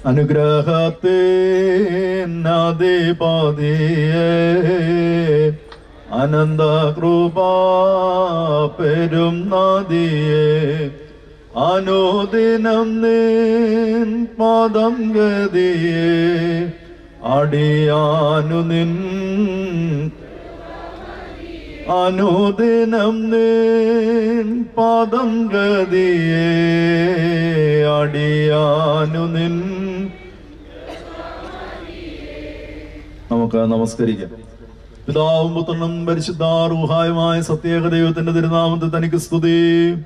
അനുഗ്രഹത്തിനധിപതിയെ അനന്ത കൃപ പെരും നദിയെ അനുദിനം നിൻ പദം ഗതിയെ അടിയാനു നിൻ അനുദിനം നിൻ പദം ഗതിയെ അടിയാനു നിൻ നമുക്ക് നമസ്കരിക്കാം പിതാവും പുത്രനും പരിശുദ്ധാറൂഹായുമായ സത്യേക ദൈവത്തിന്റെ തിരുനാമത്തിൽ തനിക്ക് സ്തുതി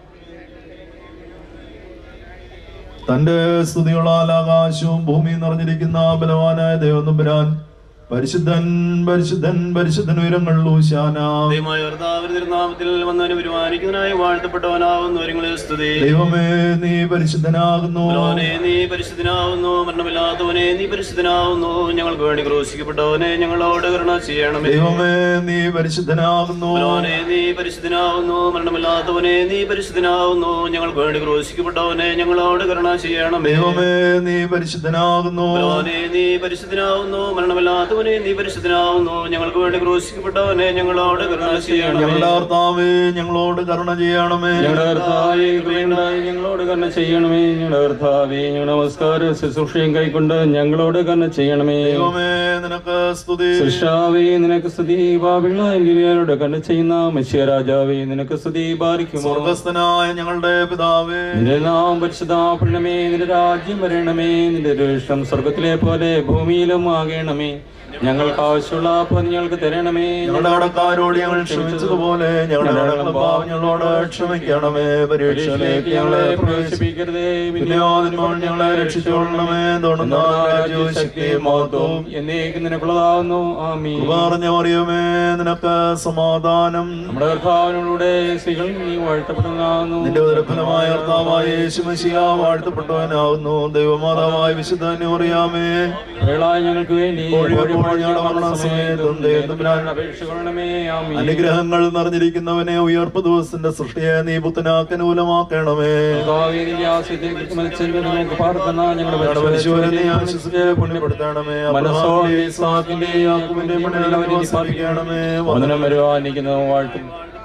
തന്റെ സ്തുതികളാൽ ആകാശവും ഭൂമിയും നിറഞ്ഞിരിക്കുന്ന ബലവാനായ ദൈവം തമ്പുരാൻ പരിശുദ്ധൻ പരിശുദ്ധൻ പരിശുദ്ധൻ ഉയരങ്ങൾ ഊശാന ദൈവമായ കർത്താവിന്റെ തിരുനാമത്തിൽ വന്നവന് പരിപാലിക്കുന്നതിനായി വാഴ്ത്തപ്പെട്ടവനാവുന്നു ഒരുങ്ങളെ സ്തുതി ദൈവമേ നീ പരിശുദ്ധനാകുന്നു ബലവാനെ നീ പരിശുദ്ധനാവുന്നു മരണമില്ലാത്തവനെ നീ പരിശുദ്ധനാവുന്നു ഞങ്ങൾക്ക് വേണ്ടി ക്രൂശിക്കപ്പെട്ടവനെ ഞങ്ങളോട് കരുണ ചെയ്യണമേ ദൈവമേ നീ പരിശുദ്ധനാകുന്നു ബലവാനെ നീ പരിശുദ്ധനാവുന്നു മരണമില്ലാത്തവനെ നീ പരിശുദ്ധനാവുന്നു ഞങ്ങൾക്ക് വേണ്ടി ക്രൂശിക്കപ്പെട്ടവനെ ഞങ്ങളോട് കരുണ ചെയ്യണമേ ദൈവമേ നീ പരിശുദ്ധനാകുന്നു ബലവാനെ നീ പരിശുദ്ധനാവുന്നു മരണമില്ലാത്തവനെ നീ പരിശുദ്ധനാവുന്നു ഞങ്ങൾക്ക് വേണ്ടി ക്രൂശിക്കപ്പെട്ടവനെ ഞങ്ങളോട് കരുണ ചെയ്യണമേ ഞങ്ങളുടെ കർത്താവേ ഞങ്ങളോട് കരുണ ചെയ്യണമേ ഞങ്ങളുടെ കർത്താവേ കൃപയുണ്ടായി ഞങ്ങളോട് കരുണ ചെയ്യണമേ ഞങ്ങളുടെ കർത്താവേ ഞങ്ങളുടെ നമസ്കാര ശുശ്രൂഷയും കൈക്കൊണ്ട് ഞങ്ങളോട് കരുണ ചെയ്യണമേ ദൈവമേ നിനക്ക് സ്തുതി സൃഷ്ടാവേ നിനക്ക് സ്തുതി ബാബിളോട് കരുണ ചെയ്യുന്ന മനുഷ്യ രാജാവേ നിനക്ക് സ്തുതി ബാധിക്കുമോ സ്വർഗസ്ഥനായ ഞങ്ങളുടെ പിതാവേ നിന്റെ നാം പരിശുദ്ധാപരണമേ നിന്റെ രാജ്യം വരണമേ നിന്റെ രക്ഷം സ്വർഗത്തിലെ പോലെ ഭൂമിയിലും ആകണമേ ഞങ്ങൾക്ക് ആവശ്യമുള്ള അപ്പം ഞങ്ങൾക്ക് തരണമേ ഞങ്ങളുടെ കടക്കാരോട് ഞങ്ങൾ ക്ഷമിച്ചതുപോലെ ഞങ്ങളുടെ കടങ്ങളുടെ പാവം ഞങ്ങളോട് ക്ഷമിക്കണമേ പരീക്ഷയിലേക്ക് ഞങ്ങളെ പ്രവേശിപ്പിക്കരുതേ വിനോദന്മോൾ ഞങ്ങളെ രക്ഷിച്ചുകൊള്ളണമേ തുടർന്ന് രാജ്യവും ശക്തിയും മഹത്വവും എന്നേക്ക് നിനക്കുള്ളതാവുന്നു ആമീ പറഞ്ഞു അറിയുമേ നിനക്ക് സമാധാനം നമ്മുടെ കർത്താവിനോടെ സ്ത്രീകൾ നീ വാഴ്ത്തപ്പെടുന്നതാകുന്നു നിന്റെ ഉദരഫലമായ കർത്താവായ യേശുമശിയ വാഴ്ത്തപ്പെട്ടവനാകുന്നു ദൈവമാതാവായ വിശുദ്ധനെ അറിയാമേ വേളായി ഞങ്ങൾക്ക് വേണ്ടി ഒഴിവപ്പോൾ ഞങ്ങളുടെ മരണസമയത്തും ദൈവത്തമ്പുരാൻ അപേക്ഷിക്കണമേ ആമീ അനുഗ്രഹങ്ങൾ നിറഞ്ഞിരിക്കുന്നവനെ ഉയർപ്പ് ദിവസത്തിന്റെ സൃഷ്ടിയെ നീ പുത്തനാക്ക് അനുകൂലമാക്കണമേ കർത്താവേ, നിന്റെ ആശ്രയത്തിലേക്ക് മരിച്ചവരെ നമുക്ക് പാർക്കുന്ന ഞങ്ങളുടെ ഞങ്ങളുടെ പരിശോധന നീ പരിശോധന ആശിസിച്ച് പുണ്യപ്പെടുത്തണമേ മനസ്സോടെ ഇസ്ഹാക്കിന്റെ യാക്കോബിന്റെ മണ്ണിലവനിപ്പാർപ്പിക്കണമേ വന്ദനം വരുവാനിക്കുന്ന വാഴ്ത്തും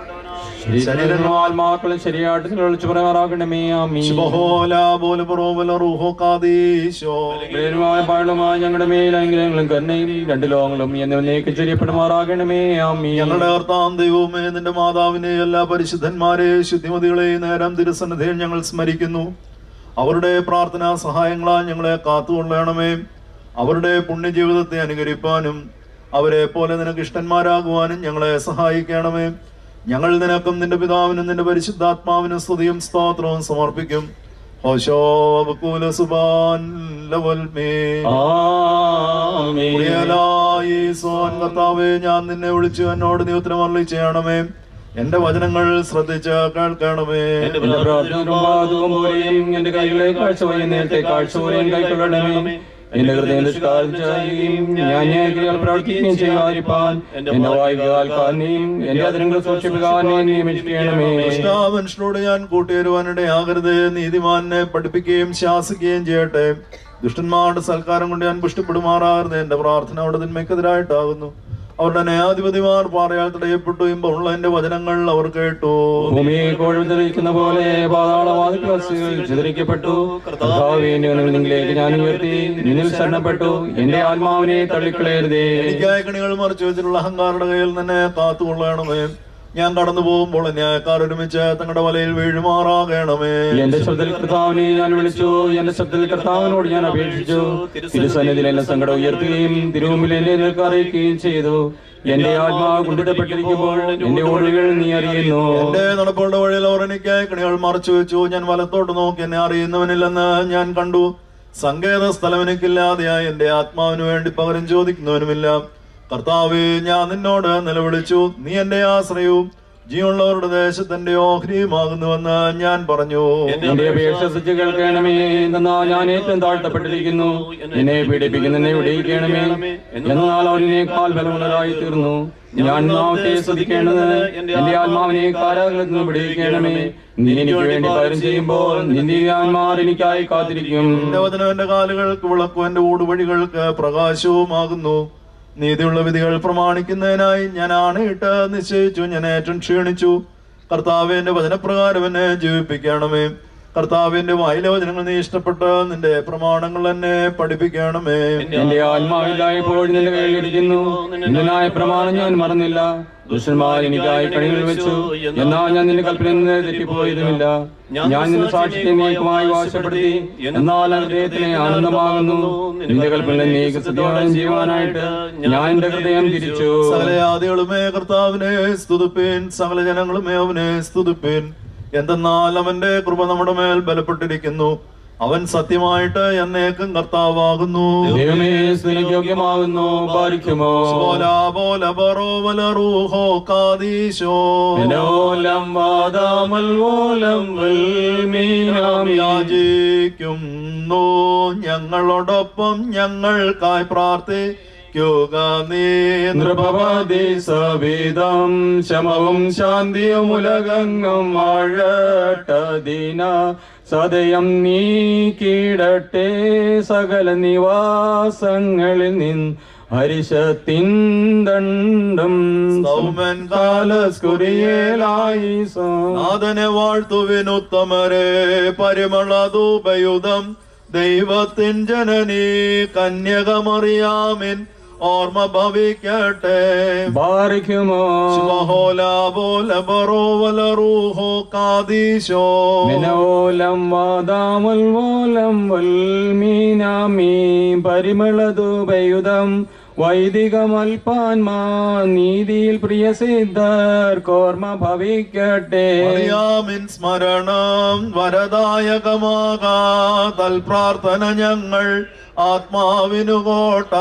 ശരീരങ്ങളും ആത്മാക്കളും ശരിയായിട്ട് വിളിച്ചു പറയുമാറാകണമേ ആമീ ശുഭഹോല പോല പുറോബല റൂഹോ കാദീശോ പ്രിയനുമായ പാടുമായ ഞങ്ങളുടെ മേലങ്കിലങ്ങളും കരുണയും രണ്ടു ലോകങ്ങളും എന്നിവനേക്ക് ചെറിയപ്പെടുമാറാകണമേ ആമീ ഞങ്ങളുടെ കർത്താം ദൈവമേ നിന്റെ മാതാവിനെ എല്ലാ പരിശുദ്ധന്മാരെ ശുദ്ധിമതികളെയും നേരം തിരുസന്നിധിയിൽ ഞങ്ങൾ സ്മരിക്കുന്നു അവരുടെ പ്രാർത്ഥനാ സഹായങ്ങളാൽ ഞങ്ങളെ കാത്തുകൊള്ളണമേ അവരുടെ പുണ്യജീവിതത്തെ അനുകരിപ്പാനും അവരെ പോലെ നിനക്ക് ഇഷ്ടന്മാരാകുവാനും ഞങ്ങളെ സഹായിക്കണമേ ഞങ്ങൾ നിനക്കും നിന്റെ പിതാവിനും നിന്റെ പരിശുദ്ധാത്മാവിനും സ്തുതിയും സ്തോത്രവും സമർപ്പിക്കും ഹോശോ ബകൂല സുബാൻ ലവൽമേ ആമീൻ പ്രിയനായ ഈശോൻ കർത്താവേ ഞാൻ നിന്നെ വിളിച്ചു എന്നോട് നീ ഉത്തരം അരുളി ചെയ്യണമേ എന്റെ വചനങ്ങൾ ശ്രദ്ധിച്ച് കേൾക്കണമേ എന്റെ പ്രാർത്ഥനയും വാദവും പോലെയും എന്റെ കൈകളെ കാഴ്ച വഴി നേരത്തെ കാഴ്ച പോലെയും കൈക്കൊള്ളണമേ എന്റെ ഹൃദയം ദുഷ്കാരം ചെയ്യുകയും ഞാൻ ന്യായക്രിയകൾ പ്രവർത്തിക്കുകയും ചെയ്യാതിരിപ്പാൻ എന്റെ വായിക്കാൽ കാരനെയും എന്റെ അതിരങ്ങൾ സൂക്ഷിപ്പിക്കാൻ നിയമിക്കണമേ കൃഷ്ണ മനുഷ്യനോട് ഞാൻ കൂട്ടിവരുവാനിടയാകരുത് നീതിമാനെ പഠിപ്പിക്കുകയും ശാസിക്കുകയും ചെയ്യട്ടെ ദുഷ്ടന്മാരുടെ സൽക്കാരം കൊണ്ട് ഞാൻ പുഷ്ടിപ്പെടുമാറാകരുത് എന്റെ പ്രാർത്ഥന അവിടെ തിന്മയ്ക്കെതിരായിട്ടാകുന്നു അവരുടെ ന്യായാധിപതിമാർ പാറയാൽ തടയപ്പെട്ടു ഇമ്പമുള്ള എന്റെ വചനങ്ങൾ അവർ കേട്ടു ഭൂമിയെ കോഴി തെളിയിക്കുന്ന പോലെ പാതാളവാദിവാസികൾ ചിതറിക്കപ്പെട്ടു കർത്താവേ നിങ്ങളിലേക്ക് ഞാൻ ഉയർത്തി നിന്നിൽ ശരണപ്പെട്ടു എന്റെ ആത്മാവിനെ തള്ളിക്കളയരുതേ എനിക്കായ കണികൾ മറിച്ചു വെച്ചിട്ടുള്ള അഹങ്കാരുടെ കയ്യിൽ തന്നെ കാത്തുകൊള്ളണമേ ഞാൻ കടന്നു പോകുമ്പോൾ ന്യായക്കാർ ഒരുമിച്ച് തങ്ങളുടെ വലയിൽ വീഴുമാറാകണമേ എന്റെ ശബ്ദത്തിൽ കർത്താവിനെ ഞാൻ വിളിച്ചു എന്റെ ശബ്ദത്തിൽ കർത്താവിനോട് ഞാൻ അപേക്ഷിച്ചു തിരുസന്നിധിയിൽ എന്നെ സങ്കടം ഉയർത്തുകയും തിരുമുമ്പിൽ എന്നെ നിനക്ക് അറിയിക്കുകയും ചെയ്തു എന്റെ ആത്മാവ് കൊണ്ടിടപ്പെട്ടിരിക്കുമ്പോൾ എന്റെ ഓടുകൾ നീ അറിയുന്നു എന്റെ നടപ്പുകളുടെ വഴിയിൽ അവർ എനിക്കായി കണികൾ മറച്ചു വെച്ചു ഞാൻ വലത്തോട്ട് നോക്കി എന്നെ അറിയുന്നവനില്ലെന്ന് ഞാൻ കണ്ടു സങ്കേത സ്ഥലം എനിക്കില്ലാതെയായി എന്റെ ആത്മാവിന് വേണ്ടി പകരം ചോദിക്കുന്നവനുമില്ല കർത്താവേ ഞാൻ നിന്നോട് നിലവിളിച്ചു നീ എന്റെ ആശ്രയവും ജീവനുള്ളവരുടെ ദേശത്തിന്റെ ഓഹരിയുമാകുന്നുവെന്ന് ഞാൻ പറഞ്ഞു എന്റെ അപേക്ഷ ശ്രദ്ധിച്ച് കേൾക്കണമേ എന്നാൽ ഞാൻ ഏറ്റവും താഴ്ത്തപ്പെട്ടിരിക്കുന്നു എന്നെ പീഡിപ്പിക്കുന്നതിനെ വിടിയിക്കണമേ എന്നാൽ അവനേക്കാൾ ബലമുള്ളതായി തീർന്നു ഞാൻ നാമത്തെ ശ്രദ്ധിക്കേണ്ടത് എന്റെ ആത്മാവിനെ കാരാഗ്രഹത്തിൽ നിന്ന് വിടിയിക്കണമേ നീ എനിക്ക് വേണ്ടി കാര്യം ചെയ്യുമ്പോൾ നിന്റെ ആത്മാർ എനിക്കായി കാത്തിരിക്കും എന്റെ വചനം എന്റെ കാലുകൾക്ക് വിളക്കും എന്റെ ഊടുവഴികൾക്ക് പ്രകാശവുമാകുന്നു നീതിയുള്ള വിധികൾ പ്രമാണിക്കുന്നതിനായി ഞാൻ ആണയിട്ട് നിശ്ചയിച്ചു ഞാൻ ഏറ്റവും ക്ഷീണിച്ചു കർത്താവ് എന്റെ വചനപ്രകാരം എന്നെ ജീവിപ്പിക്കണമേ കർത്താവിന്റെ വായിലെ വചനങ്ങൾ നീ ഇഷ്ടപ്പെട്ട് നിന്റെ പ്രമാണങ്ങൾ എന്നെ പഠിപ്പിക്കണമേ എന്റെ ആത്മാവില്ലായപ്പോൾ നിന്റെ കയ്യിലിരിക്കുന്നു നിന്നായ പ്രമാണം ഞാൻ മറന്നില്ല ദുഷ്ടന്മാർ എനിക്കായി കണികൾ വെച്ചു എന്നാൽ ഞാൻ നിന്റെ കൽപ്പന നിന്ന് തെറ്റിപ്പോയതുമില്ല ഞാൻ നിന്റെ സാക്ഷ്യത്തെ നീക്കമായി വാശപ്പെടുത്തി എന്നാൽ ഹൃദയത്തിലെ ആനന്ദമാകുന്നു നിന്റെ കൽപ്പന നീക്ക് സത്യം ചെയ്യുവാനായിട്ട് ഞാൻ എന്റെ ഹൃദയം തിരിച്ചു സകല ആദികളുമേ കർത്താവിനെ സ്തുതിപ്പേൻ സകല ജനങ്ങളുമേ അവനെ സ്തുതിപ്പേൻ എന്തെന്നാൽ അവന്റെ കൃപ നമ്മുടെ മേൽ ബലപ്പെട്ടിരിക്കുന്നു അവൻ സത്യമായിട്ട് എന്നേക്കും കർത്താവാകുന്നു ദൈവമേ സ്തുതിക്ക് യോഗ്യമാകുന്നു പാലിക്കുമോ ബോല ബോല ബറോ വല റൂഹോ കാദീശോ മനോലം വാദാമൽ ഓലം വൽമീനാമി യാചിക്കുന്നു ഞങ്ങളോടൊപ്പം ഞങ്ങൾക്കായി പ്രാർത്ഥിക്കുക നീ നൃപവതി സവിധം ശമവും ശാന്തിയും ഉലകങ്ങും വാഴട്ടതിന സദയം നീ കീടട്ടെ സകല നിവാസങ്ങളിൽ നിന്ന് ഹരിശത്തിൻ ദണ്ഡം സൗമൻ കാലസ്കുറിയേലായി നാഥനെ വാഴ്ത്തുവിനുത്തമരെ പരിമളധൂപയുധം ദൈവത്തിൻ ജനനി കന്യകമറിയാമിൻ ഓർമ്മ ഭവിക്കട്ടെ ബാറിക്കുമോ ശുഭഹോല ബോല ബറോ വല റൂഹോ കാദീശോ മിനോലം വാദാമുൽ ഓലം വൽമീനാമീ പരിമളധൂപയുധം വൈദികമൽപാൻമാ നീതിയിൽ പ്രിയ സിദ്ധർ കോർമ്മ ഭവിക്കട്ടെ മറിയാമിൻ സ്മരണം വരദായകമാകാ തൽപ്രാർത്ഥന ഞങ്ങൾ ആത്മാവിനു കോട്ട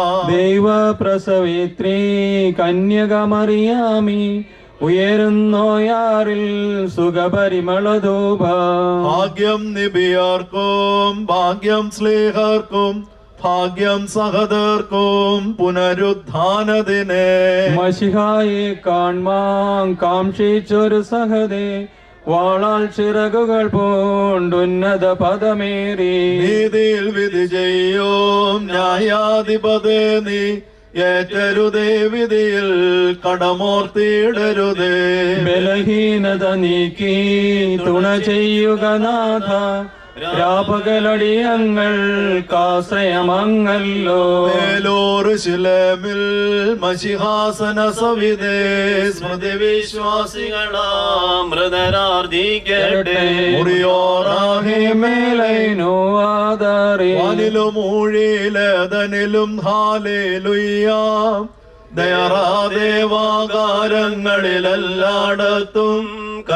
ദൈവപ്രസവിത്രീ കന്യകമറിയാമി ഉയരുന്നോയാറിൽ സുഖപരിമളധൂപ ഭാഗ്യം നിബിയർക്കും ഭാഗ്യം സ്ലേഹർക്കും ഭാഗ്യം സഹദർക്കും പുനരുദ്ധാനദിനെ മഷിഹായെ കാൺമാം കാംക്ഷിച്ചൊരു സഹതേ വാളാൽ ചിറകുകൾ പൂണ്ടുന്നത പദമേറി നീതിയിൽ വിധി ചെയ്യും ന്യായാധിപതേ നീ ഏറ്റരുതേ വിധിയിൽ കടമോർത്തിയിടരുതേ ബലഹീനത നീക്കി തുണ ചെയ്യുക നാഥ രാപകലടിയങ്ങൾ കാശ്രയമങ്ങല്ലോ മേലോറ് ശിലമിൽ മഷിഹാസന സവിതേ സ്മൃതി വിശ്വാസികളാം മൃതരാർജിക്കട്ടെ മുറിയോറാഹേ മേലൈനോ ആധാരേ വാനിലും ഊഴിയിലേതനിലും ഹാലേലുയ്യാം ദയറാദേവാകാരങ്ങളിലെല്ലായിടത്തും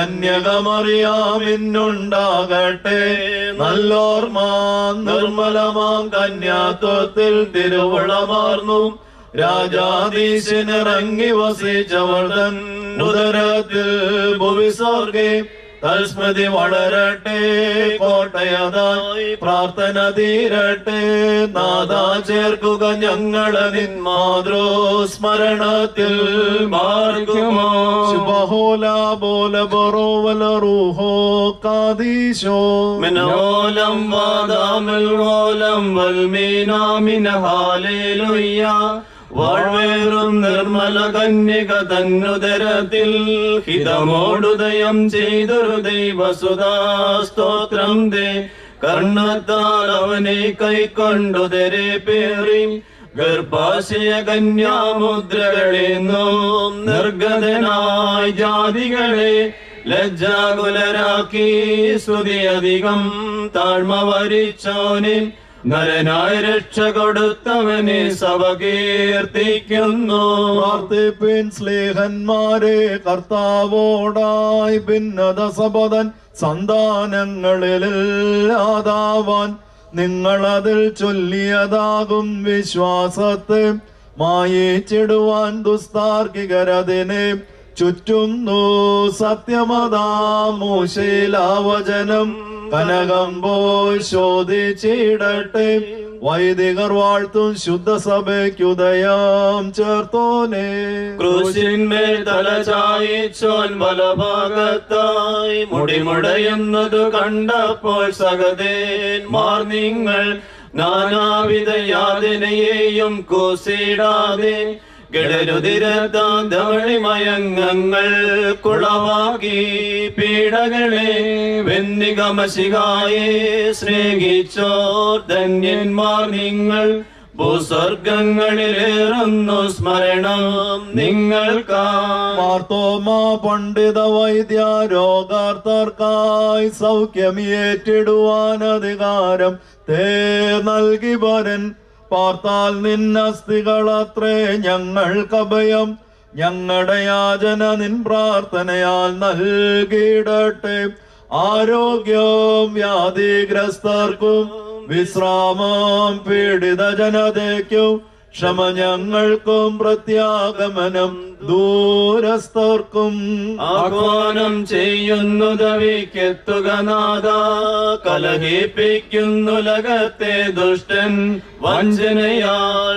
കന്യകമറിയാമിന്നുണ്ടാകട്ടെ നല്ലോർമ്മ നിർമ്മലമാം കന്യാത്വത്തിൽ തിരുവുളമാർന്നു രാജാധീശനിറങ്ങി വസിച്ചവൾ തൻ ഉദരത്തിൽ ഭുവിസ്വർഗേ തൽസ്മൃതി വളരട്ടെ കോട്ടയതായി പ്രാർത്ഥന തീരട്ടെ നാദാ ചേർക്കുക ഞങ്ങളെ നിൻ മാതൃസ്മരണത്തിൽ മാർക്കുമോ ശുഭഹോല ബോല ബറോവല റൂഹോ കാദീശോ മിനോലം വാദാമിൽ ഓലം വൽമീനാമിന ഹാലേലുയ്യ വാഴ്വേറും നിർമ്മല കന്യക തന്നുദരത്തിൽ ഹിതമോടുദയം ചെയ്തൊരു ദൈവസുതാ സ്തോത്രം ദേ കർണത്താൽ അവനെ കൈക്കൊണ്ടുദരെ പേറി ഗർഭാശയ കന്യാമുദ്രകളെന്നും നിർഗതനായി ജാതികളെ ലജ്ജാകുലരാക്കി സ്തുതി അധികം താഴ്മ വരിച്ചോനെ നരനായ രക്ഷ കൊടുത്തവനെ സഭ കീർത്തിക്കുന്നു പ്രാർത്ഥിപ്പിൻ സ്ലേഹന്മാരെ കർത്താവോടായി ഭിന്നത സപതൻ സന്താനങ്ങളിലാതാവാൻ നിങ്ങളതിൽ ചൊല്ലിയതാകും വിശ്വാസത്തെ മായിച്ചിടുവാൻ ദുസ്താർക്കികരതിനെ ചുറ്റുന്നു സത്യമതാമൂശീലാവചനം കനകം പോയി ശോധിച്ചിടട്ടെ വൈദികർ വാഴ്ത്തും ശുദ്ധ സഭയ്ക്കുദയം ചേർത്തോനെ ക്രൂശിന്മേൽ തല ചായിച്ചോൻ വലഭാഗത്തായി മുടിമുടയുന്നതു കണ്ടപ്പോൾ സഹദേൻ മാർ നിങ്ങൾ നാനാവിധ യാതനയെയും കൂസിടാതെ ഗടരുതിരത്താന്തവളിമയങ്ങങ്ങൾ കുളവാക്കി പീഡകളെ വെന്നികമശികായെ സ്നേഹിച്ചോർ ധന്യന്മാർ നിങ്ങൾ ഭൂസ്വർഗങ്ങളിലേറുന്നു സ്മരണം നിങ്ങൾക്കാ മാർത്തോമാ പണ്ഡിത വൈദ്യ രോഗാർത്തർക്കായി സൗഖ്യമേറ്റിടുവാൻ അധികാരം തേ നൽകി വരൻ പാർത്താൽ നിന്നസ്തികളത്രേ ഞങ്ങൾക്കഭയം ഞങ്ങളുടെ യാചന നിൻ പ്രാർത്ഥനയാൽ നൽകിയിടട്ടെ ആരോഗ്യം വ്യാധിഗ്രസ്തർക്കും വിശ്രാമം പീഡിത ജനതയ്ക്കും ക്ഷമ ഞങ്ങൾക്കും പ്രത്യാഗമനം ദൂരസ്ഥർക്കും ആഹ്വാനം ചെയ്യുന്നു ദവിക്കെത്തുക നാദ കലഹിപ്പിക്കുന്നു ലകത്തെ ദുഷ്ടൻ വഞ്ചനയാൽ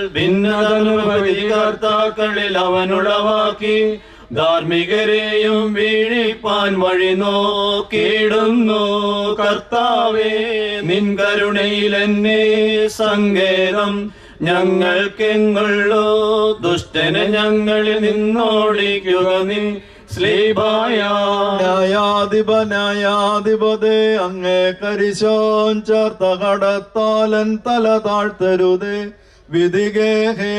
ഭിന്നതനുഭവികർത്താക്കളിൽ അവനുളവാക്കി ധാർമ്മികരെയും വീഴിപ്പാൻ വഴി നോക്കിയിടുന്നു കർത്താവേ നിൻ കരുണയിൽ എന്നെ സങ്കേതം ഞങ്ങൾക്കെങ്ങുള്ളൂ ദുഷ്ടനെ ഞങ്ങളിൽ നിന്നോടിക്കുക നീ സ്ലീബായ ന്യായാധിപ ന്യായാധിപതേ അങ്ങേ കരിശോൻ ചേർത്ത കടത്താലൻ തല താഴ്ത്തരുതേ വിധികേ ഹേ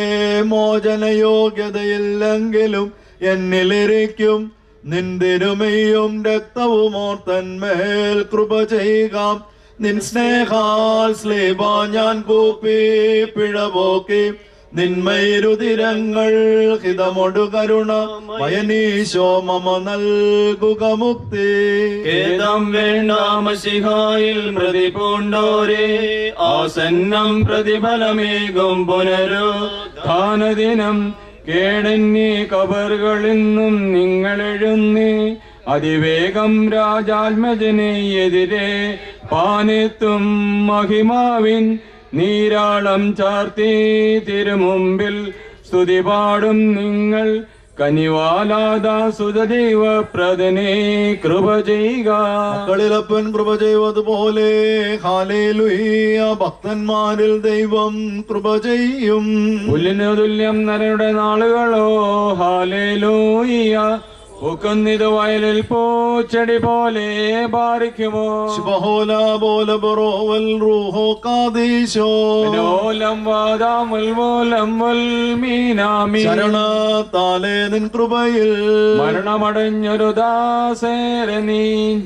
മോചനയോഗ്യതയില്ലെങ്കിലും എന്നിലിരിക്കും നിന്തിരുമയും രക്തവും ഓർത്തന്മേൽ കൃപ ചെയ്യുക നിൻ സ്നേഹാൽ സ്ലീബ ഞാൻ കൂപ്പി പിഴപോക്കി നിന്മയിരുതിരങ്ങൾ ഹിതമൊടു കരുണ മയനീശോ മമ നൽകുക മുക്തി ഏതം വേണ്ടാമശിഹായിൽ മൃതി പൂണ്ടോരേ ആസന്നം പ്രതിഫലമേകും പുനരു ധാനദിനം കേടന്യേ കബറുകളിന്നും നിങ്ങളെഴുന്നേ അതിവേഗം രാജാത്മജനെ എതിരെ പാനെത്തും മഹിമാവിൻ നീരാളം ചാർത്തി തിരുമുമ്പിൽ സ്തുതി പാടും നിങ്ങൾ കനിവാലാദാ സുതദൈവ പ്രദനെ കൃപ ചെയ്യുക മക്കളിലപ്പൻ കൃപ ചെയ്വതുപോലെ ഹാലേലുയ്യ ഭക്തന്മാരിൽ ദൈവം കൃപ ചെയ്യും പുല്ലിനു തുല്യം നരയുടെ നാളുകളോ ഹാലേലൂയ്യ പൂക്കുന്നിത് വയലിൽ പൂച്ചെടി പോലെ ബാരിക്കുമോ ശുഭഹോല പോല ബറോവൽ റൂഹോ കാദീശോ ഓലം വാദാമുൽ മൂലം മീനാമി ശരണത്താലേ നിൻ കൃപയിൽ മരണമടഞ്ഞൊരു ദാസേര നീ